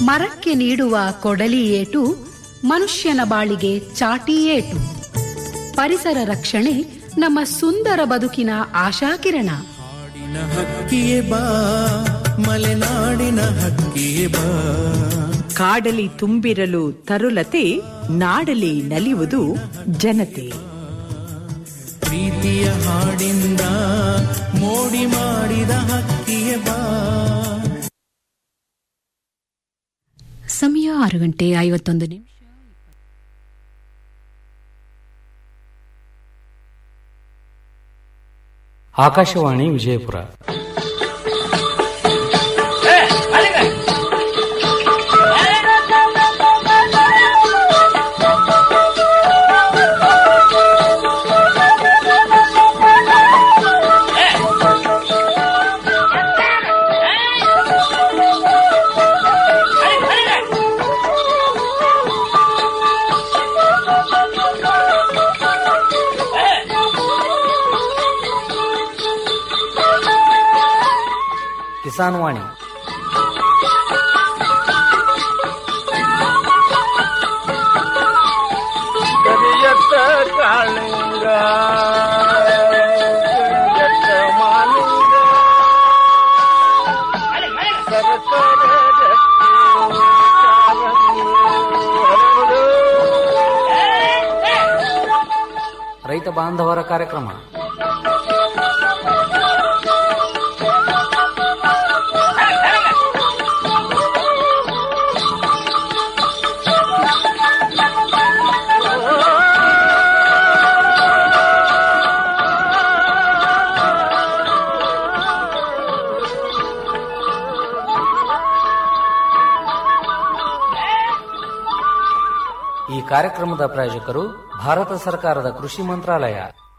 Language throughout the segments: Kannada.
ಮರಕ್ಕೆ ನೀಡುವ ಕೊಡಲಿ ಏಟು ಮನುಷ್ಯನ ಬಾಳಿಗೆ ಚಾಟಿ ಏಟು ಪರಿಸರ ರಕ್ಷಣೆ ನಮ್ಮ ಸುಂದರ ಬದುಕಿನ ಆಶಾಕಿರಣ ನಾಡಿನ ಹಕ್ಕಿಯೇ ಬಾ ಮಲೆನಾಡಿನ ಹಕ್ಕಿಯೇ ಬಾ ಕಾಡಲಿ ತುಂಬಿರಲು ತರುಲತೆ ನಾಡಲಿ ನಲಿಯುವುದು ಜನತೆ ಪ್ರೀತಿಯ ಹಾಡಿಂದ ಮೋಡಿ ಮಾಡಿದ ಹಕ್ಕಿಯೇ ಬಾ ಸಮಯ ಆರು ಗಂಟೆ ಐವತ್ತೊಂದು ನಿಮಿಷ ಆಕಾಶವಾಣಿ ವಿಜಯಪುರ ಕಿಸಾನ್ ವಾಣಿ ಕರಿಯತ್ತ ಕಾಳಿಂಗ ಕರಿಯತ್ತ ಮಾಲಿಂಗ ಸರಸರ ರಕ್ತಿ ಕಾರಂಗಿ ಹರಡು. ರೈತ ಬಾಂಧವರ ಕಾರ್ಯಕ್ರಮ ಈ ಕಾರ್ಯಕ್ರಮದ ಪ್ರಾಯೋಜಕರು ಭಾರತ ಸರ್ಕಾರದ ಕೃಷಿ ಮಂತ್ರಾಲಯ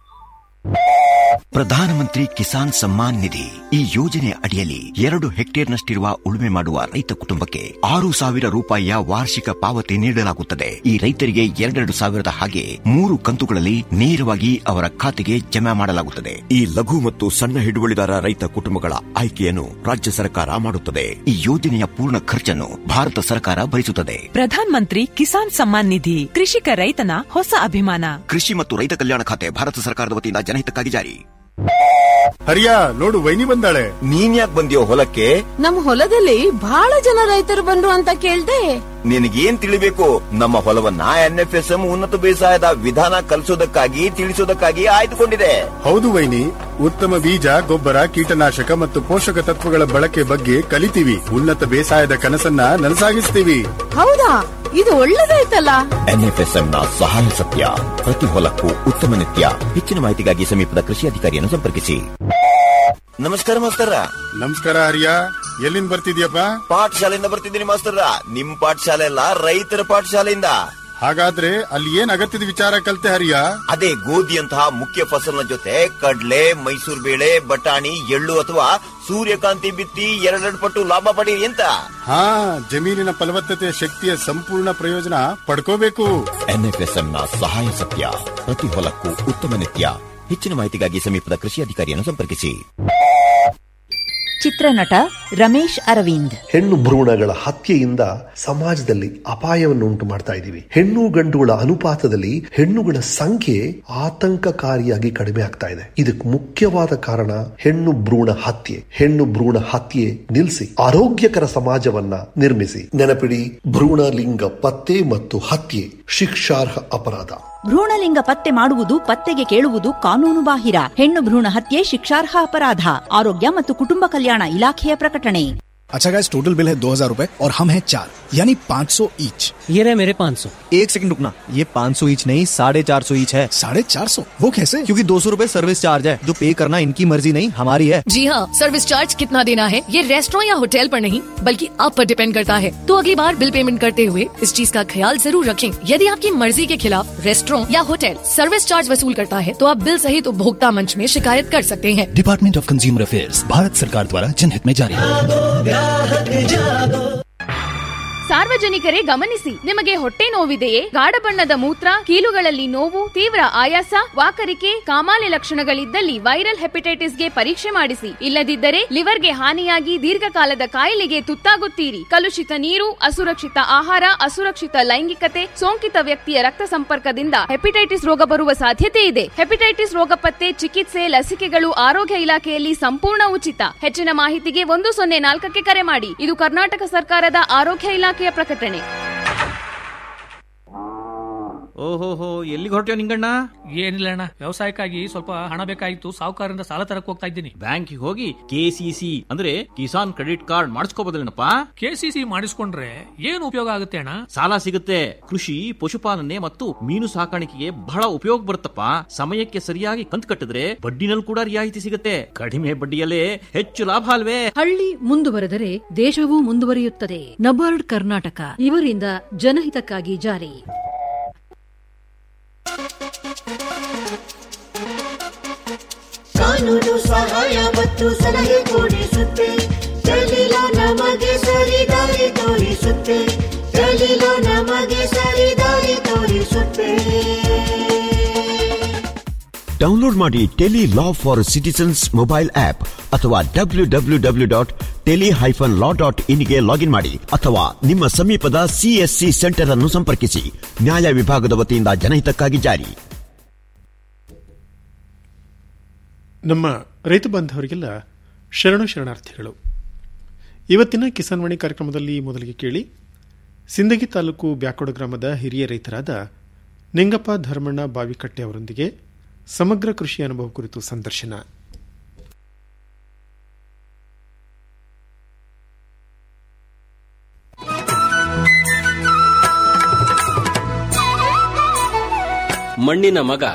ಪ್ರಧಾನಮಂತ್ರಿ ಕಿಸಾನ್ ಸಮ್ಮಾನ್ ನಿಧಿ ಈ ಯೋಜನೆ ಅಡಿಯಲ್ಲಿ ಎರಡು ಹೆಕ್ಟೇರ್ನಷ್ಟಿರುವ ಉಳುಮೆ ಮಾಡುವ ರೈತ ಕುಟುಂಬಕ್ಕೆ ಆರು ಸಾವಿರ ರೂಪಾಯಿಯ ವಾರ್ಷಿಕ ಪಾವತಿ ನೀಡಲಾಗುತ್ತದೆ ಈ ರೈತರಿಗೆ ಎರಡೆರಡು ಸಾವಿರದ ಹಾಗೆ ಮೂರು ಕಂತುಗಳಲ್ಲಿ ನೇರವಾಗಿ ಅವರ ಖಾತೆಗೆ ಜಮಾ ಮಾಡಲಾಗುತ್ತದೆ ಈ ಲಘು ಮತ್ತು ಸಣ್ಣ ಹಿಡುವಳಿದಾರ ರೈತ ಕುಟುಂಬಗಳ ಆಯ್ಕೆಯನ್ನು ರಾಜ್ಯ ಸರ್ಕಾರ ಮಾಡುತ್ತದೆ ಈ ಯೋಜನೆಯ ಪೂರ್ಣ ಖರ್ಚನ್ನು ಭಾರತ ಸರ್ಕಾರ ಭರಿಸುತ್ತದೆ ಪ್ರಧಾನ್ ಮಂತ್ರಿ ಕಿಸಾನ್ ಸಮ್ಮಾನ್ ನಿಧಿ ಕೃಷಿಕ ರೈತನ ಹೊಸ ಅಭಿಮಾನ ಕೃಷಿ ಮತ್ತು ರೈತ ಕಲ್ಯಾಣ ಖಾತೆ ಭಾರತ ಸರ್ಕಾರದ ವತಿಯಿಂದ ಜನಹಿತಕ್ಕಾಗಿ ಜಾರಿ ಹರಿಯ ನೋಡು ವೈನಿ ಬಂದಾಳೆ ನೀನ್ ಯಾಕೆ ಬಂದಿಯೋ ಹೊಲಕ್ಕೆ ನಮ್ ಹೊಲದಲ್ಲಿ ಬಹಳ ಜನ ರೈತರು ಬಂದ್ರು ಅಂತ ಕೇಳ್ದೆ ನಿನಗೇನ್ ತಿಳಿಬೇಕು ನಮ್ಮ ಹೊಲವನ್ನ ಎನ್ಎಫ್ಎಸ್ಎಂ ಉನ್ನತ ಬೇಸಾಯದ ವಿಧಾನ ಕಲಿಸೋದಕ್ಕಾಗಿ ತಿಳಿಸೋದಕ್ಕಾಗಿ ಆಯ್ದುಕೊಂಡಿದೆ ಹೌದು ವೈನಿ ಉತ್ತಮ ಬೀಜ ಗೊಬ್ಬರ ಕೀಟನಾಶಕ ಮತ್ತು ಪೋಷಕ ತತ್ವಗಳ ಬಳಕೆ ಬಗ್ಗೆ ಕಲಿತೀವಿ ಉನ್ನತ ಬೇಸಾಯದ ಕನಸನ್ನ ನನಸಾಗಿಸ್ತೀವಿ ಹೌದಾ ಇದು ಒಳ್ಳೇದಾಯ್ತಲ್ಲ ಎನ್ಎಫ್ಎಸ್ಎಂ ನ ಸಹಾಯ ಸತ್ಯ ಪ್ರತಿ ಹೊಲಕ್ಕೂ ಉತ್ತಮ ನಿತ್ಯ ಹೆಚ್ಚಿನ ಮಾಹಿತಿಗಾಗಿ ಸಮೀಪದ ಕೃಷಿ ಅಧಿಕಾರಿಯನ್ನು ಸಂಪರ್ಕಿಸಿ ನಮಸ್ಕಾರ ಮಾಸ್ತರ ನಮಸ್ಕಾರ ಹರಿಯ ಎಲ್ಲಿಂದ ಬರ್ತಿದ್ಯಪ್ಪ ಪಾಠಶಾಲೆಯಿಂದ ಬರ್ತಿದ್ದೀನಿ ಮಾಸ್ತರ ನಿಮ್ ಪಾಠಶಾಲೆ ಅಲ್ಲ ರೈತರ ಪಾಠಶಾಲೆಯಿಂದ ಹಾಗಾದ್ರೆ ಅಲ್ಲಿ ಏನ್ ಅಗತ್ಯದ ವಿಚಾರ ಕಲ್ತೆ ಹರಿಯ ಅದೇ ಗೋಧಿಯಂತಹ ಮುಖ್ಯ ಫಸಲಿನ ಜೊತೆ ಕಡ್ಲೆ ಮೈಸೂರು ಬೇಳೆ ಬಟಾಣಿ ಎಳ್ಳು ಅಥವಾ ಸೂರ್ಯಕಾಂತಿ ಬಿತ್ತಿ ಎರಡೆರಡು ಪಟ್ಟು ಲಾಭ ಪಡೀರಿ ಅಂತ ಹಾ ಜಮೀನಿನ ಫಲವತ್ತತೆಯ ಶಕ್ತಿಯ ಸಂಪೂರ್ಣ ಪ್ರಯೋಜನ ಪಡ್ಕೋಬೇಕು ಎನ್ಎಫ್ಎಸ್ಎಂ ನ ಸಹಾಯ ಸತ್ಯ ಪ್ರತಿ ಹೊಲಕ್ಕೂ ಉತ್ತಮ ನಿತ್ಯ ಹೆಚ್ಚಿನ ಮಾಹಿತಿಗಾಗಿ ಸಮೀಪದ ಕೃಷಿ ಅಧಿಕಾರಿಯನ್ನು ಸಂಪರ್ಕಿಸಿ ಚಿತ್ರನಟ ರಮೇಶ್ ಅರವಿಂದ್ ಹೆಣ್ಣು ಭ್ರೂಣಗಳ ಹತ್ಯೆಯಿಂದ ಸಮಾಜದಲ್ಲಿ ಅಪಾಯವನ್ನು ಉಂಟು ಮಾಡ್ತಾ ಇದ್ದೀವಿ ಹೆಣ್ಣು ಗಂಡುಗಳ ಅನುಪಾತದಲ್ಲಿ ಹೆಣ್ಣುಗಳ ಸಂಖ್ಯೆ ಆತಂಕಕಾರಿಯಾಗಿ ಕಡಿಮೆ ಆಗ್ತಾ ಇದೆ ಇದಕ್ಕೆ ಮುಖ್ಯವಾದ ಕಾರಣ ಹೆಣ್ಣು ಭ್ರೂಣ ಹತ್ಯೆ ಹೆಣ್ಣು ಭ್ರೂಣ ಹತ್ಯೆ ನಿಲ್ಲಿಸಿ ಆರೋಗ್ಯಕರ ಸಮಾಜವನ್ನ ನಿರ್ಮಿಸಿ ನೆನಪಿಡಿ ಭ್ರೂಣ ಲಿಂಗ ಪತ್ತೆ ಮತ್ತು ಹತ್ಯೆ ಶಿಕ್ಷಾರ್ಹ ಅಪರಾಧ ಭ್ರೂಣಲಿಂಗ ಪತ್ತೆ ಮಾಡುವುದು ಪತ್ತೆಗೆ ಕೇಳುವುದು ಕಾನೂನು ಬಾಹಿರ ಹೆಣ್ಣು ಭ್ರೂಣ ಹತ್ಯೆ ಶಿಕ್ಷಾರ್ಹ ಅಪರಾಧ ಆರೋಗ್ಯ ಮತ್ತು ಕುಟುಂಬ ಕಲ್ಯಾಣ ಇಲಾಖೆಯ ಪ್ರಕಟಣೆ अच्छा गाइस टोटल बिल है दो हजार रूपए और हम हैं चार यानी पाँच सौ ईच ये रहे मेरे पाँच सौ एक सेकंड रुकना ये पाँच सौ ईच नहीं साढ़े चार सौ ईच है साढ़े चार सौ वो कैसे क्योंकि दो सौ रूपए सर्विस चार्ज है जो पे करना इनकी मर्जी नहीं हमारी है जी हाँ सर्विस चार्ज कितना देना है ये रेस्टोरेंट या होटल पर नहीं बल्कि आप पर डिपेंड करता है तो अगली बार बिल पेमेंट करते हुए इस चीज का ख्याल जरूर रखें यदि आपकी मर्जी के खिलाफ रेस्टोरेंट या होटल सर्विस चार्ज वसूल करता है तो आप बिल सहित उपभोक्ता मंच में शिकायत कर सकते हैं department of consumer affairs Bharat सरकार द्वारा जनहित में जारी ಸಾರ್ವಜನಿಕರೇ ಗಮನಿಸಿ ನಿಮಗೆ ಹೊಟ್ಟೆ ನೋವಿದೆಯೇ ಗಾಢ ಬಣ್ಣದ ಮೂತ್ರ ಕೀಲುಗಳಲ್ಲಿ ನೋವು ತೀವ್ರ ಆಯಾಸ ವಾಕರಿಕೆ ಕಾಮಾಲೆ ಲಕ್ಷಣಗಳಿದ್ದಲ್ಲಿ ವೈರಲ್ ಹೆಪಟೈಟಿಸ್ಗೆ ಪರೀಕ್ಷೆ ಮಾಡಿಸಿ ಇಲ್ಲದಿದ್ದರೆ ಲಿವರ್ಗೆ ಹಾನಿಯಾಗಿ ದೀರ್ಘಕಾಲದ ಕಾಯಿಲೆಗೆ ತುತ್ತಾಗುತ್ತೀರಿ ಕಲುಷಿತ ನೀರು ಅಸುರಕ್ಷಿತ ಆಹಾರ ಅಸುರಕ್ಷಿತ ಲೈಂಗಿಕತೆ ಸೋಂಕಿತ ವ್ಯಕ್ತಿಯ ರಕ್ತ ಸಂಪರ್ಕದಿಂದ ಹೆಪಟೈಟಿಸ್ ರೋಗ ಬರುವ ಸಾಧ್ಯತೆ ಇದೆ ಹೆಪಟೈಟಿಸ್ ರೋಗ ಪತ್ತೆ ಚಿಕಿತ್ಸೆ ಲಸಿಕೆಗಳು ಆರೋಗ್ಯ ಇಲಾಖೆಯಲ್ಲಿ ಸಂಪೂರ್ಣ ಉಚಿತ ಹೆಚ್ಚಿನ ಮಾಹಿತಿಗೆ ಒಂದು ಸೊನ್ನೆ ನಾಲ್ಕಕ್ಕೆ ಕರೆ ಮಾಡಿ ಇದು ಕರ್ನಾಟಕ ಸರ್ಕಾರದ ಆರೋಗ್ಯ ಇಲಾಖೆಯ ಪ್ರಕಟಣೆ ಓಹೋಹೋ ಎಲ್ಲಿಗೆ ಹೊರಟ್ಯೋ ನಿಂಗಣ್ಣ ಏನಿಲ್ಲ ಅಣ್ಣ ವ್ಯವಸಾಯಕ್ಕಾಗಿ ಸ್ವಲ್ಪ ಹಣ ಬೇಕಾಗಿತ್ತು ಸಾಹುಕಾರರಿಂದ ಸಾಲ ತರಕ್ ಹೋಗ್ತಾ ಇದ್ದೀನಿ ಬ್ಯಾಂಕಿಗೆ ಹೋಗಿ ಕೆಸಿಸಿ ಅಂದ್ರೆ ಕಿಸಾನ್ ಕ್ರೆಡಿಟ್ ಕಾರ್ಡ್ ಮಾಡಿಸ್ಕೋಬೋದಲ್ಲೇನಪ್ಪ ಕೆಸಿಸಿ ಮಾಡಿಸ್ಕೊಂಡ್ರೆ ಏನು ಉಪಯೋಗ ಆಗುತ್ತೆ ಅಣ್ಣ ಸಾಲ ಸಿಗುತ್ತೆ ಕೃಷಿ ಪಶುಪಾಲನೆ ಮತ್ತು ಮೀನು ಸಾಕಾಣಿಕೆಗೆ ಬಹಳ ಉಪಯೋಗ ಬರುತ್ತಪ್ಪ ಸಮಯಕ್ಕೆ ಸರಿಯಾಗಿ ಕಂತು ಕಟ್ಟಿದ್ರೆ ಬಡ್ಡಿನಲ್ಲಿ ಕೂಡ ರಿಯಾಯಿತಿ ಸಿಗುತ್ತೆ ಕಡಿಮೆ ಬಡ್ಡಿಯಲ್ಲೇ ಹೆಚ್ಚು ಲಾಭ ಅಲ್ವೇ ಹಳ್ಳಿ ಮುಂದುವರೆದರೆ ದೇಶವೂ ಮುಂದುವರಿಯುತ್ತದೆ ನಬಾರ್ಡ್ ಕರ್ನಾಟಕ ಇವರಿಂದ ಜನಹಿತಕ್ಕಾಗಿ ಜಾರಿ ಕಾನೂನು ಸಹಾಯ ಮತ್ತು ಸಲಹೆ ಕೊಡಿಸುತ್ತೆ ದಲಿಲ ನಮಗೆ ಸರಿದಾರಿ ತೋರಿಸುತ್ತೆ ದಲಿಲ ನಮಗೆ ಸರಿದಾರಿ ತೋರಿಸುತ್ತೆ ಡೌನ್ಲೋಡ್ ಮಾಡಿ tele law for citizens mobile app ಅಥವಾ W W W dot tele hyphen law dot ಇನ್ಗೆ ಲಾಗಿನ್ ಮಾಡಿ ಅಥವಾ ನಿಮ್ಮ ಸಮೀಪದ ಸಿಎಸ್ಸಿ ಸೆಂಟರ್ ಅನ್ನು ಸಂಪರ್ಕಿಸಿ ನ್ಯಾಯ ವಿಭಾಗದ ವತಿಯಿಂದ ಜನಹಿತಕ್ಕಾಗಿ ಜಾರಿ ನಮ್ಮ ರೈತ ಬಾಂಧವರಿಗೆಲ್ಲ ಶರಣು ಶರಣಾರ್ಥಿಗಳು ಇವತ್ತಿನ ಕಿಸಾನ್ವಾಣಿ ಕಾರ್ಯಕ್ರಮದಲ್ಲಿ ಮೊದಲಿಗೆ ಕೇಳಿ ಸಿಂದಗಿ ತಾಲೂಕು ಬ್ಯಾಕೋಡ ಗ್ರಾಮದ ಹಿರಿಯ ರೈತರಾದ ನಿಂಗಪ್ಪ ಧರ್ಮಣ್ಣ ಬಾವಿಕಟ್ಟೆ ಅವರೊಂದಿಗೆ ಸಮಗ್ರ ಕೃಷಿ ಅನುಭವ ಕುರಿತು ಸಂದರ್ಶನ ಮಣ್ಣಿನ ಮಗ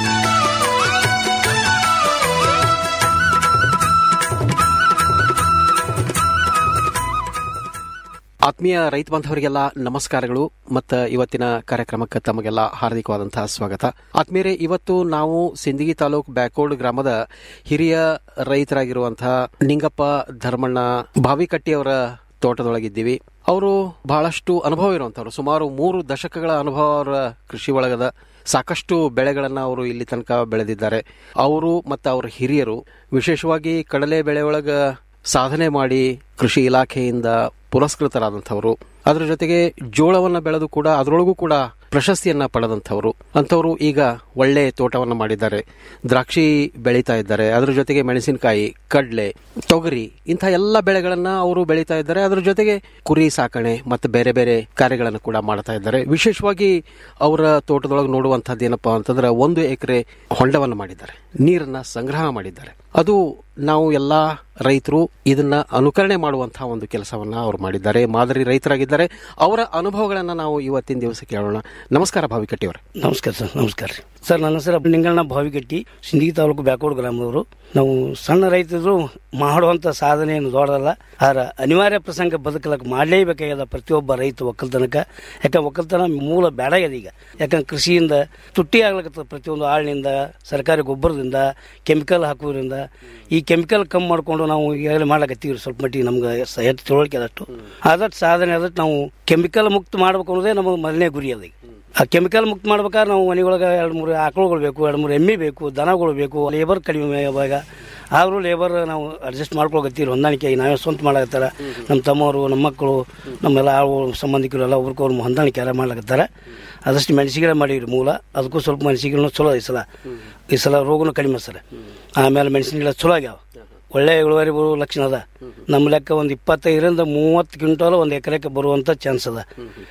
ಆತ್ಮೀಯ ರೈತ ಬಾಂಧವರಿಗೆಲ್ಲ ನಮಸ್ಕಾರಗಳು ಮತ್ತು ಇವತ್ತಿನ ಕಾರ್ಯಕ್ರಮಕ್ಕೆ ತಮಗೆಲ್ಲ ಹಾರ್ದಿಕವಾದಂತಹ ಸ್ವಾಗತ ಆತ್ಮೀಯರೇ ಇವತ್ತು ನಾವು ಸಿಂದಗಿ ತಾಲೂಕು ಬ್ಯಾಕೋಡ್ ಗ್ರಾಮದ ಹಿರಿಯ ರೈತರಾಗಿರುವಂತಹ ನಿಂಗಪ್ಪ ಧರ್ಮಣ್ಣ ಬಾವಿಕಟ್ಟಿಯವರ ತೋಟದೊಳಗಿದ್ದೀವಿ ಅವರು ಬಹಳಷ್ಟು ಅನುಭವ ಇರುವಂತವ್ರು ಸುಮಾರು ಮೂರು ದಶಕಗಳ ಅನುಭವ ಅವರ ಕೃಷಿ ಒಳಗದ ಸಾಕಷ್ಟು ಬೆಳೆಗಳನ್ನ ಅವರು ಇಲ್ಲಿ ತನಕ ಬೆಳೆದಿದ್ದಾರೆ ಅವರು ಮತ್ತು ಅವರ ಹಿರಿಯರು ವಿಶೇಷವಾಗಿ ಕಡಲೆ ಬೆಳೆ ಒಳಗ ಸಾಧನೆ ಮಾಡಿ ಕೃಷಿ ಇಲಾಖೆಯಿಂದ ಪುರಸ್ಕೃತರಾದಂಥವರು ಅದರ ಜೊತೆಗೆ ಜೋಳವನ್ನ ಬೆಳೆದು ಕೂಡ ಅದರೊಳಗೂ ಕೂಡ ಪ್ರಶಸ್ತಿಯನ್ನ ಪಡೆದಂಥವರು ಅಂಥವರು ಈಗ ಒಳ್ಳೆ ತೋಟವನ್ನ ಮಾಡಿದ್ದಾರೆ ದ್ರಾಕ್ಷಿ ಬೆಳೀತಾ ಇದ್ದಾರೆ ಅದರ ಜೊತೆಗೆ ಮೆಣಸಿನಕಾಯಿ ಕಡ್ಲೆ ತೊಗರಿ ಇಂಥ ಎಲ್ಲ ಬೆಳೆಗಳನ್ನ ಅವರು ಬೆಳೀತಾ ಇದ್ದಾರೆ ಅದರ ಜೊತೆಗೆ ಕುರಿ ಸಾಕಣೆ ಮತ್ತು ಬೇರೆ ಬೇರೆ ಕಾರ್ಯಗಳನ್ನು ಕೂಡ ಮಾಡ್ತಾ ಇದ್ದಾರೆ ವಿಶೇಷವಾಗಿ ಅವರ ತೋಟದೊಳಗೆ ನೋಡುವಂತಹದ್ದು ಏನಪ್ಪಾ ಅಂತಂದ್ರೆ ಒಂದು ಎಕರೆ ಹೊಂಡವನ್ನು ಮಾಡಿದ್ದಾರೆ ನೀರನ್ನ ಸಂಗ್ರಹ ಮಾಡಿದ್ದಾರೆ ಅದು ನಾವು ಎಲ್ಲಾ ರೈತರು ಇದನ್ನ ಅನುಕರಣೆ ಮಾಡುವಂತಹ ಒಂದು ಕೆಲಸವನ್ನ ಅವರು ಮಾಡಿದ್ದಾರೆ ಮಾದರಿ ರೈತರಾಗಿದ್ದಾರೆ ಅವರ ಅನುಭವಗಳನ್ನ ನಾವು ಇವತ್ತಿನ ದಿವಸ ಕೇಳೋಣ ನಮಸ್ಕಾರ ಭಾವಿಕಟ್ಟಿಯವರೇ ನಮಸ್ಕಾರ ಸರ್ ನಮಸ್ಕಾರ ರೀ ಸರ್ ನನ್ನ ಹೆಸರು ನಿಂಗಣ್ಣ ಭಾವಿಗಟ್ಟಿ ಸಿಂದಗಿ ತಾಲೂಕು ಬ್ಯಾಕೋಡ್ ಗ್ರಾಮದವರು ನಾವು ಸಣ್ಣ ರೈತರು ಮಾಡುವಂತ ಸಾಧನೆ ಏನು ದೊಡ್ಡದಲ್ಲ ಆದ್ರೆ ಅನಿವಾರ್ಯ ಪ್ರಸಂಗ ಬದುಕಲಕ್ಕೆ ಮಾಡಲೇಬೇಕಾಗ್ಯದ ಪ್ರತಿಯೊಬ್ಬ ರೈತ ಒಕ್ಕಲ್ತನಕ ಯಾಕಂದ್ರೆ ಒಕ್ಕಲ್ತನ ಮೂಲ ಬೇಡ ಆಗ್ಯದ ಈಗ ಯಾಕಂದ್ರೆ ಕೃಷಿಯಿಂದ ತುಟ್ಟಿ ಆಗ್ಲಕತ್ತದ ಪ್ರತಿಯೊಂದು ಆಳಿನಿಂದ ಸರ್ಕಾರಿ ಗೊಬ್ಬರದಿಂದ ಕೆಮಿಕಲ್ ಹಾಕೋದ್ರಿಂದ ಈ ಕೆಮಿಕಲ್ ಕಮ್ಮಿ ಮಾಡ್ಕೊಂಡು ನಾವು ಈಗಾಗಲೇ ಮಾಡ್ಲಕತ್ತೀವಿ ಸ್ವಲ್ಪ ಮಟ್ಟಿಗೆ ನಮ್ಗೆ ಸ- ಹೆಚ್ಚು ತಿಳುವಳಿಕೆ ಅದಷ್ಟು ಆದಷ್ಟು ಸಾಧನೆ ಆದಷ್ಟು ನಾವು ಕೆಮಿಕಲ್ ಮುಕ್ತ ಮಾಡ್ಬೇಕು ಅನ್ನೋದೇ ನಮ್ಮ ಮೊದಲನೇ ಗುರಿ ಅದ ಈಗ ಆ ಕೆಮಿಕಲ್ ಮುಕ್ತ ಮಾಡ್ಬೇಕಾದ್ರೆ ನಾವು ಮನೆಯೊಳಗೆ ಎರಡು ಮೂರು ಆಕಳುಗಳು ಬೇಕು ಎರಡು ಮೂರು ಎಮ್ಮೆ ಬೇಕು ದನಗಳು ಬೇಕು ಲೇಬರ್ ಕಡಿಮೆ ಇವಾಗ ಆದರೂ ಲೇಬರ್ ನಾವು ಅಡ್ಜಸ್ಟ್ ಮಾಡ್ಕೊಳಕತ್ತೀವಿ ಹೊಂದಾಣಿಕೆ ನಾವೇ ಸ್ವಂತ ಮಾಡಕತ್ತಾರ ನಮ್ಮ ತಮ್ಮವರು ನಮ್ಮ ಮಕ್ಕಳು ನಮ್ಮೆಲ್ಲ ಆಳುಗಳು ಸಂಬಂಧಿಕರು ಎಲ್ಲ ಒಬ್ರಿಗೊಬ್ರು ಹೊಂದಾಣಿಕೆ ಎಲ್ಲ ಮಾಡ್ಲಕತ್ತಾರ ಅದಷ್ಟು ಮೆಣಸಿಗೆ ಮಾಡೀವಿ ಮೂಲ ಅದಕ್ಕೂ ಸ್ವಲ್ಪ ಮೆಣಸಿಗೆನೂ ಚಲೋ ಈ ಸಲ ಈ ಸಲ ರೋಗನೂ ಕಡಿಮೆ ಸರ್ ಆಮೇಲೆ ಮೆಣಸಿನ ಗಿಡ ಚಲೋ ಆಗ್ಯಾವ ಒಳ್ಳೆ ಇಳುವರಿ ಬರುವ ಲಕ್ಷಣ ಅದ ನಮ್ಮ ಲೆಕ್ಕ ಒಂದು ಇಪ್ಪತ್ತೈದರಿಂದ ಮೂವತ್ತು ಕ್ವಿಂಟಲ್ ಒಂದು ಎಕರೆಗೆ ಬರುವಂಥ ಚಾನ್ಸ್ ಅದ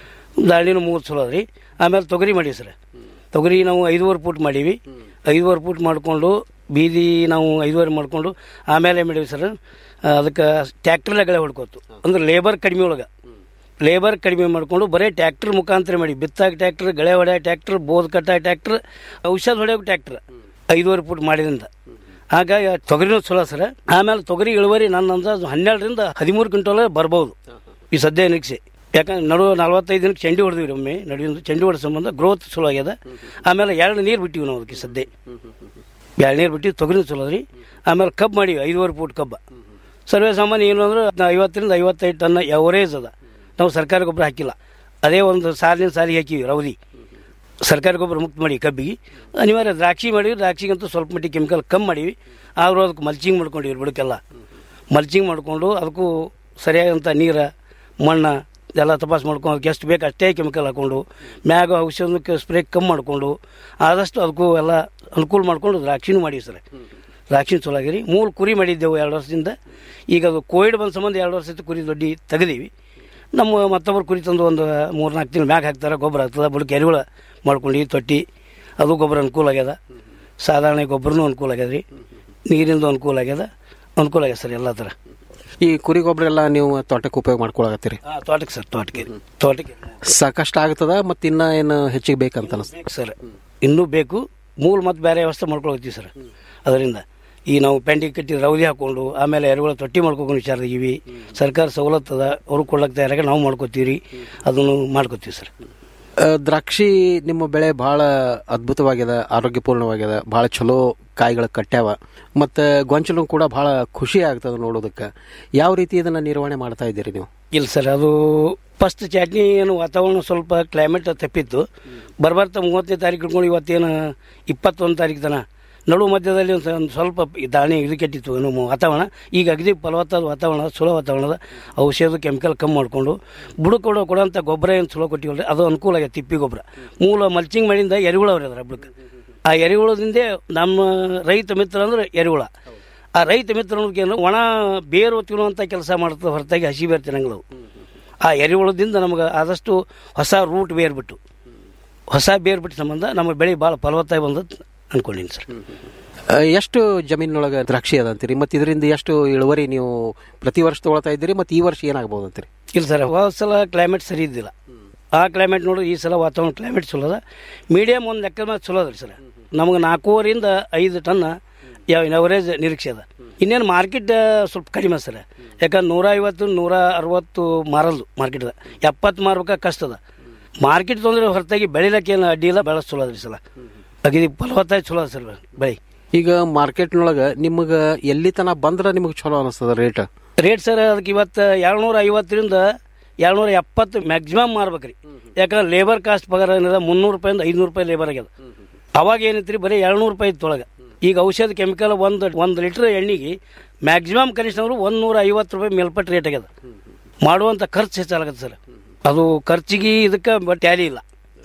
ದಾಳಿನೂ ಮೂರು ಚಲೋ ಅದ ರೀ ಆಮೇಲೆ ತೊಗರಿ ಮಾಡೀವಿ ಸರ್ ತೊಗರಿ ನಾವು ಐದುವರೆ ಫೂಟ್ ಮಾಡೀವಿ ಐದುವರೆ ಫೂಟ್ ಮಾಡಿಕೊಂಡು ಬೀದಿ ನಾವು ಐದುವರೆ ಮಾಡಿಕೊಂಡು ಆಮೇಲೆ ಏನು ಮಾಡೀವಿ ಸರ್ ಅದಕ್ಕೆ ಟ್ಯಾಕ್ಟ್ರಲ್ಲೇ ಗಳೆ ಹೊಡ್ಕೋತು ಅಂದ್ರೆ ಲೇಬರ್ ಕಡಿಮೆ ಒಳಗೆ ಲೇಬರ್ ಕಡಿಮೆ ಮಾಡಿಕೊಂಡು ಬರೀ ಟ್ಯಾಕ್ಟರ್ ಮುಖಾಂತರ ಮಾಡಿ ಬಿತ್ತಾಗ ಟ್ಯಾಕ್ಟರ್ ಗಳೆ ಹೊಡೆಯ ಟ್ಯಾಕ್ಟರ್ ಬೋದ್ ಕಟ್ಟ ಟ್ಯಾಕ್ಟರ್ ಔಷಧ ಹೊಡೆಯೋ ಟ್ಯಾಕ್ಟರ್ ಐದುವರೆ ಫೂಟ್ ಮಾಡಿದ್ರಿಂದ ಹಾಗಾಗಿ ತೊಗರಿನೂ ಚಲೋ ಸರ್ ಆಮೇಲೆ ತೊಗರಿ ಇಳುವರಿ ನನ್ನ ಅಂದಾಜು ಹನ್ನೆರಡರಿಂದ ಹದಿಮೂರು ಕ್ವಿಂಟಲ್ ಬರ್ಬೋದು ಈ ಸದ್ಯ ನಿರೀಕ್ಷೆ ಯಾಕಂದ್ರೆ ನಡು ನಲವತ್ತೈದು ದಿನಕ್ಕೆ ಚೆಂಡಿ ಹೊಡೆದಿವಿ ಒಮ್ಮೆ ನಡುವಿನ ಚೆಂಡಿ ಹೊಡೆದ ಸಂಬಂಧ ಗ್ರೋತ್ ಚಲೋ ಆಗ್ಯದ ಆಮೇಲೆ ಎರಡು ನೀರು ಬಿಟ್ಟಿವಿ ನಾವು ಅದಕ್ಕೆ ಸದ್ಯ ಎರಡು ನೀರು ಬಿಟ್ಟು ತೊಗರಿ ಚಲೋ ಅದ್ರಿ ಆಮೇಲೆ ಕಬ್ಬು ಮಾಡೀವಿ ಐದುವರೆ ಫೂಟ್ ಕಬ್ಬ ಸರ್ವೇ ಸಾಮಾನ್ಯ ಏನು ಅಂದ್ರೆ ಐವತ್ತರಿಂದ ಐವತ್ತೈದು ಟನ್ ಎವರೇಜ್ ಅದ ನಾವು ಸರ್ಕಾರಿ ಗೊಬ್ಬರ ಹಾಕಿಲ್ಲ ಅದೇ ಒಂದು ಸಾಲಿನ ಸಾಲಿಗೆ ಹಾಕಿವಿ ರೌದಿ ಸರ್ಕಾರಿ ಗೊಬ್ಬರ ಮುಕ್ತ ಮಾಡಿ ಕಬ್ಬಿಗೆ ಅನಿವಾರ್ಯ ದ್ರಾಕ್ಷಿ ಮಾಡಿವಿ ದ್ರಾಕ್ಷಿಗಂತೂ ಸ್ವಲ್ಪ ಮಟ್ಟಿಗೆ ಕೆಮಿಕಲ್ ಕಮ್ಮಿ ಮಾಡೀವಿ ಆದರೂ ಅದಕ್ಕೆ ಮಲ್ಚಿಂಗ್ ಮಾಡ್ಕೊಂಡಿವಿ ಬುಡಕ್ಕೆಲ್ಲ ಮಲ್ಚಿಂಗ್ ಮಾಡಿಕೊಂಡು ಅದಕ್ಕೂ ಸರಿಯಾದಂಥ ನೀರು ಮಣ್ಣು ಎಲ್ಲ ತಪಾಸ್ ಮಾಡ್ಕೊಂಡು ಅದಕ್ಕೆ ಎಷ್ಟು ಬೇಕು ಅಷ್ಟೇ ಕೆಮಿಕಲ್ ಹಾಕ್ಕೊಂಡು ಮ್ಯಾಗ ಔಷಧಕ್ಕೆ ಸ್ಪ್ರೇ ಕಮ್ಮಿ ಮಾಡಿಕೊಂಡು ಆದಷ್ಟು ಅದಕ್ಕೂ ಎಲ್ಲ ಅನುಕೂಲ ಮಾಡಿಕೊಂಡು ದ್ರಾಕ್ಷಿನೂ ಮಾಡೀವಿ ಸರ್ ದ್ರಾಕ್ಷಿ ಚಲೋ ಆಗಿರಿ ಮೂಲ ಕುರಿ ಮಾಡಿದ್ದೆವು ಎರಡು ವರ್ಷದಿಂದ ಈಗ ಅದು ಕೋವಿಡ್ ಬಂದ ಸಂಬಂಧ ಎರಡು ವರ್ಷದ ಕುರಿ ದೊಡ್ಡಿ ತೆಗೆದೀವಿ ನಮ್ಮ ಮತ್ತೊಬ್ಬರು ಕುರಿ ತಂದು ಒಂದು ಮೂರು ನಾಲ್ಕು ತಿಂಗಳು ಮ್ಯಾಗ ಹಾಕ್ತಾರೆ ಗೊಬ್ಬರ ಆಗ್ತದೆ ಬುಡಕ್ಕೆ ಎರೆಹುಳ ಮಾಡ್ಕೊಂಡು ತೊಟ್ಟಿ ಅದು ಗೊಬ್ಬರ ಅನುಕೂಲ ಆಗ್ಯದ ಸಾಧಾರಣ ಗೊಬ್ಬರನೂ ಅನುಕೂಲ ಆಗ್ಯದ ರೀ ನೀರಿಂದು ಅನುಕೂಲ ಆಗ್ಯದ ಅನುಕೂಲ ಆಗ್ಯದ ಸರ್ ಎಲ್ಲ ಥರ ಈ ಕುರಿ ಗೊಬ್ಬರ ಎಲ್ಲ ನೀವು ತೋಟಕ್ಕೆ ಉಪಯೋಗ ಮಾಡ್ಕೊಳಕತ್ತೀರಿ ಹಾಂ ತೋಟಕ್ಕೆ ಸರ್ ತೋಟಕ್ಕೆ ತೋಟಕ್ಕೆ ಸಾಕಷ್ಟು ಆಗ್ತದ ಮತ್ತೆ ಇನ್ನ ಏನು ಹೆಚ್ಚಿಗೆ ಬೇಕಂತ ಅನಿಸ್ತದೆ ಸರ್ ಇನ್ನೂ ಬೇಕು ಮೂಲ ಮತ್ತು ಬೇರೆ ವ್ಯವಸ್ಥೆ ಮಾಡ್ಕೊಳ್ತೀವಿ ಸರ್ ಅದರಿಂದ ಈ ನಾವು ಪೆಂಡಿಂಗ್ ಕಟ್ಟಿ ರೌದಿ ಹಾಕೊಂಡು ಆಮೇಲೆ ಎರೆಹುಳ ತೊಟ್ಟಿ ಮಾಡ್ಕೊಂಡು ವಿಚಾರದೀವಿ ಸರ್ಕಾರ ಸವಲತ್ತು ಅದ ಅವ್ರು ಕೊಡ್ಲಕ್ಕೆ ತಯಾರಾಗ ನಾವು ಮಾಡ್ಕೋತೀವಿ ರೀ ಅದನ್ನು ಮಾಡ್ಕೋತೀವಿ ಸರ್ ಆ, ದ್ರಾಕ್ಷಿ ನಿಮ್ಮ ಬೆಳೆ ಬಹಳ ಅದ್ಭುತವಾಗ್ಯದ ಆರೋಗ್ಯಪೂರ್ಣವಾಗ್ಯದ ಬಹಳ ಚಲೋ ಕಾಯಿಗಳು ಕಟ್ಟ್ಯಾವ ಮತ್ತು ಗೊಂಚಲು ಕೂಡ ಬಹಳ ಖುಷಿ ಆಗ್ತದ ನೋಡೋದಕ್ಕೆ ಯಾವ ರೀತಿ ಇದನ್ನ ನಿರ್ವಹಣೆ ಮಾಡ್ತಾ ಇದ್ದೀರಿ ನೀವು ಇಲ್ಲ ಸರ್ ಅದು ಫಸ್ಟ್ ಚಟ್ನಿ ಏನು ವಾತಾವರಣ ಸ್ವಲ್ಪ ಕ್ಲೈಮೇಟ್ ತಪ್ಪಿತ್ತು ಬರ್ಬರ್ತಾ ಮೂವತ್ತನೇ ತಾರೀಕು ಹಿಡ್ಕೊಂಡು ಇವತ್ತೇನು ಇಪ್ಪತ್ತೊಂದು ತಾರೀಕು ತನ ನಡು ಮಧ್ಯದಲ್ಲಿ ಒಂದು ಸ್ವಲ್ಪ- ಒಂದು ಸ್ವಲ್ಪ ದಾಣಿ ಇದು ಕೆಟ್ಟಿತ್ತು ಏನು ವಾತಾವರಣ ಈಗ ಅಗದಿ ಫಲವತ್ತಾದ ವಾತಾವರಣ ಚಲೋ ವಾತಾವರಣದ ಔಷಧ ಕೆಮಿಕಲ್ ಕಮ್ಮಿ ಮಾಡಿಕೊಂಡು ಬುಡಕ್ಕೆ ಕೊಡೋ ಕೊಡೋಂಥ ಗೊಬ್ಬರ ಏನು ಚಲೋ ಕೊಟ್ಟಿವಲ್ರಿ ಅದು ಅನುಕೂಲ ಆಗೈತೆ ತಿಪ್ಪಿ ಗೊಬ್ಬರ ಮೂಲ ಮಲ್ಚಿಂಗ್ ಮಾಡಿಂದ ಎರೆಹುಳ ಅವ್ರಿ ಅದ್ರ ಬುಡಕ್ಕೆ ಆ ಎರೆಹುಳದಿಂದೇ ನಮ್ಮ ರೈತ ಮಿತ್ರ ಅಂದ್ರೆ ಎರೆಹುಳ ಆ ರೈತ ಮಿತ್ರ ಅನ್ನೋದಕ್ಕೆ ಏನು ಒಣ ಬೇರು ತಿನ್ನುವಂಥ ಕೆಲಸ ಮಾಡ್ತದೆ ಹೊರತಾಗಿ ಹಸಿ ಬೇರು ತಿನ್ನಂಗಿಲ್ಲ ಅವು. ಆ ಎರೆಹುಳದಿಂದ ನಮಗೆ ಆದಷ್ಟು ಹೊಸ ರೂಟ್ ಬೇರ್ ಬಿಟ್ಟು ಹೊಸ ಬೇರ್ ಬಿಟ್ಟು ಸಂಬಂಧ ನಮ್ಮ ಬೆಳೆ ಭಾಳ ಫಲವತ್ತಾಗಿ ಬಂದದ್ದು ಅನ್ಕೊಂಡಿನಿ ಸರ್ ಆ, ಎಷ್ಟು ಜಮೀನಿನೊಳಗೆ ದ್ರಾಕ್ಷಿ ಅದ ಅಂತೀರಿ ಮತ್ತು ಇದರಿಂದ ಎಷ್ಟು ಇಳುವರಿ ನೀವು ಪ್ರತಿ ವರ್ಷ ತಗೊಳ್ತಾ ಇದ್ದೀರಿ ಮತ್ತು ಈ ವರ್ಷ ಏನಾಗ್ಬೋದು ಅಂತೀರಿ ಇಲ್ಲ ಸರ್ ಹೋದ ಸಲ ಕ್ಲೈಮೇಟ್ ಸರಿ ಇದ್ದಿಲ್ಲ ಆ ಕ್ಲೈಮೇಟ್ ನೋಡಿ ಈ ಸಲ ವಾತಾವರಣ ಕ್ಲೈಮೇಟ್ ಚಲೋ ಅದ ಮೀಡಿಯಮ್ ಒಂದು ಲೆಕ್ಕದ ಮೇಲೆ ಚಲೋ ಅದ ರೀ ಸರ್ ನಮಗೆ ನಾಲ್ಕೂವರೆಯಿಂದ ಐದು ಟನ್ ಯಾವ ಅವರೇಜ್ ನಿರೀಕ್ಷೆ ಅದ ಇನ್ನೇನು ಮಾರ್ಕೆಟ್ ಸ್ವಲ್ಪ ಕಡಿಮೆ ಸರ್ ಯಾಕಂದ್ರೆ ನೂರ ಐವತ್ತು ನೂರ ಅರವತ್ತು ಮಾರಲ್ದು ಮಾರ್ಕೆಟ್ದ ಎಪ್ಪತ್ತು ಮಾರ್ಬೇಕಾ ಕಷ್ಟ ಅದ ಮಾರ್ಕೆಟ್ ತೊಂದರೆ ಹೊರತಾಗಿ ಬೆಳಿಲಕ್ಕೆ ಏನು ಅಡ್ಡಿ ಇಲ್ಲ ಬೆಳೆಸ್ ಚಲೋ ಅದ ರೀ ಸಲ ಅಗದಿ ಫಲವತ್ತಾಗಿ ಚಲೋ ಅದ ಸರ್ ಬೆಳೆ ಈಗ ಮಾರ್ಕೆಟ್ನೊಳಗೆ ನಿಮಗೆ ಎಲ್ಲಿ ತನ ಬಂದ್ರೆ ನಿಮಗೆ ಚಲೋ ಅನಿಸ್ತದ ರೇಟ್ ರೇಟ್ ಸರ್ ಅದಕ್ಕೆ ಇವತ್ತು ಏಳ್ನೂರ ಐವತ್ತರಿಂದ ಏಳ್ನೂರ ಎಪ್ಪತ್ತು ಮ್ಯಾಕ್ಸಿಮಮ್ ಮಾರ್ಬೇಕ್ರಿ ಯಾಕಂದ್ರೆ ಲೇಬರ್ ಕಾಸ್ಟ್ ಪಗಾರ ಏನಿದೆ ಮುನ್ನೂರು ರೂಪಾಯಿಂದ ಐದುನೂರು ರೂಪಾಯಿ ಲೇಬರ್ ಆಗ್ಯದ ಅವಾಗ ಏನೈತ್ರಿ ಬರೀ ಏಳ್ನೂರು ರೂಪಾಯಿ ಇತ್ತೊಳಗೆ ಈಗ ಔಷಧ ಕೆಮಿಕಲ್ ಒಂದು ಒಂದು ಲೀಟ್ರ್ ಎಣ್ಣೆಗೆ ಮ್ಯಾಕ್ಸಿಮಮ್ ಕನಿಷ್ಠ ಅಂದ್ರೆ ಒಂದು ನೂರ ಐವತ್ತು ರೂಪಾಯಿ ಮೇಲ್ಪಟ್ಟು ರೇಟ್ ಆಗ್ಯದ ಮಾಡುವಂಥ ಖರ್ಚು ಹೆಚ್ಚಾಗತ್ತೆ ಸರ್ ಅದು ಖರ್ಚಿಗೆ ಇದಕ್ಕೆ ಬಟ್ ಟ್ಯಾಲಿ ಇಲ್ಲ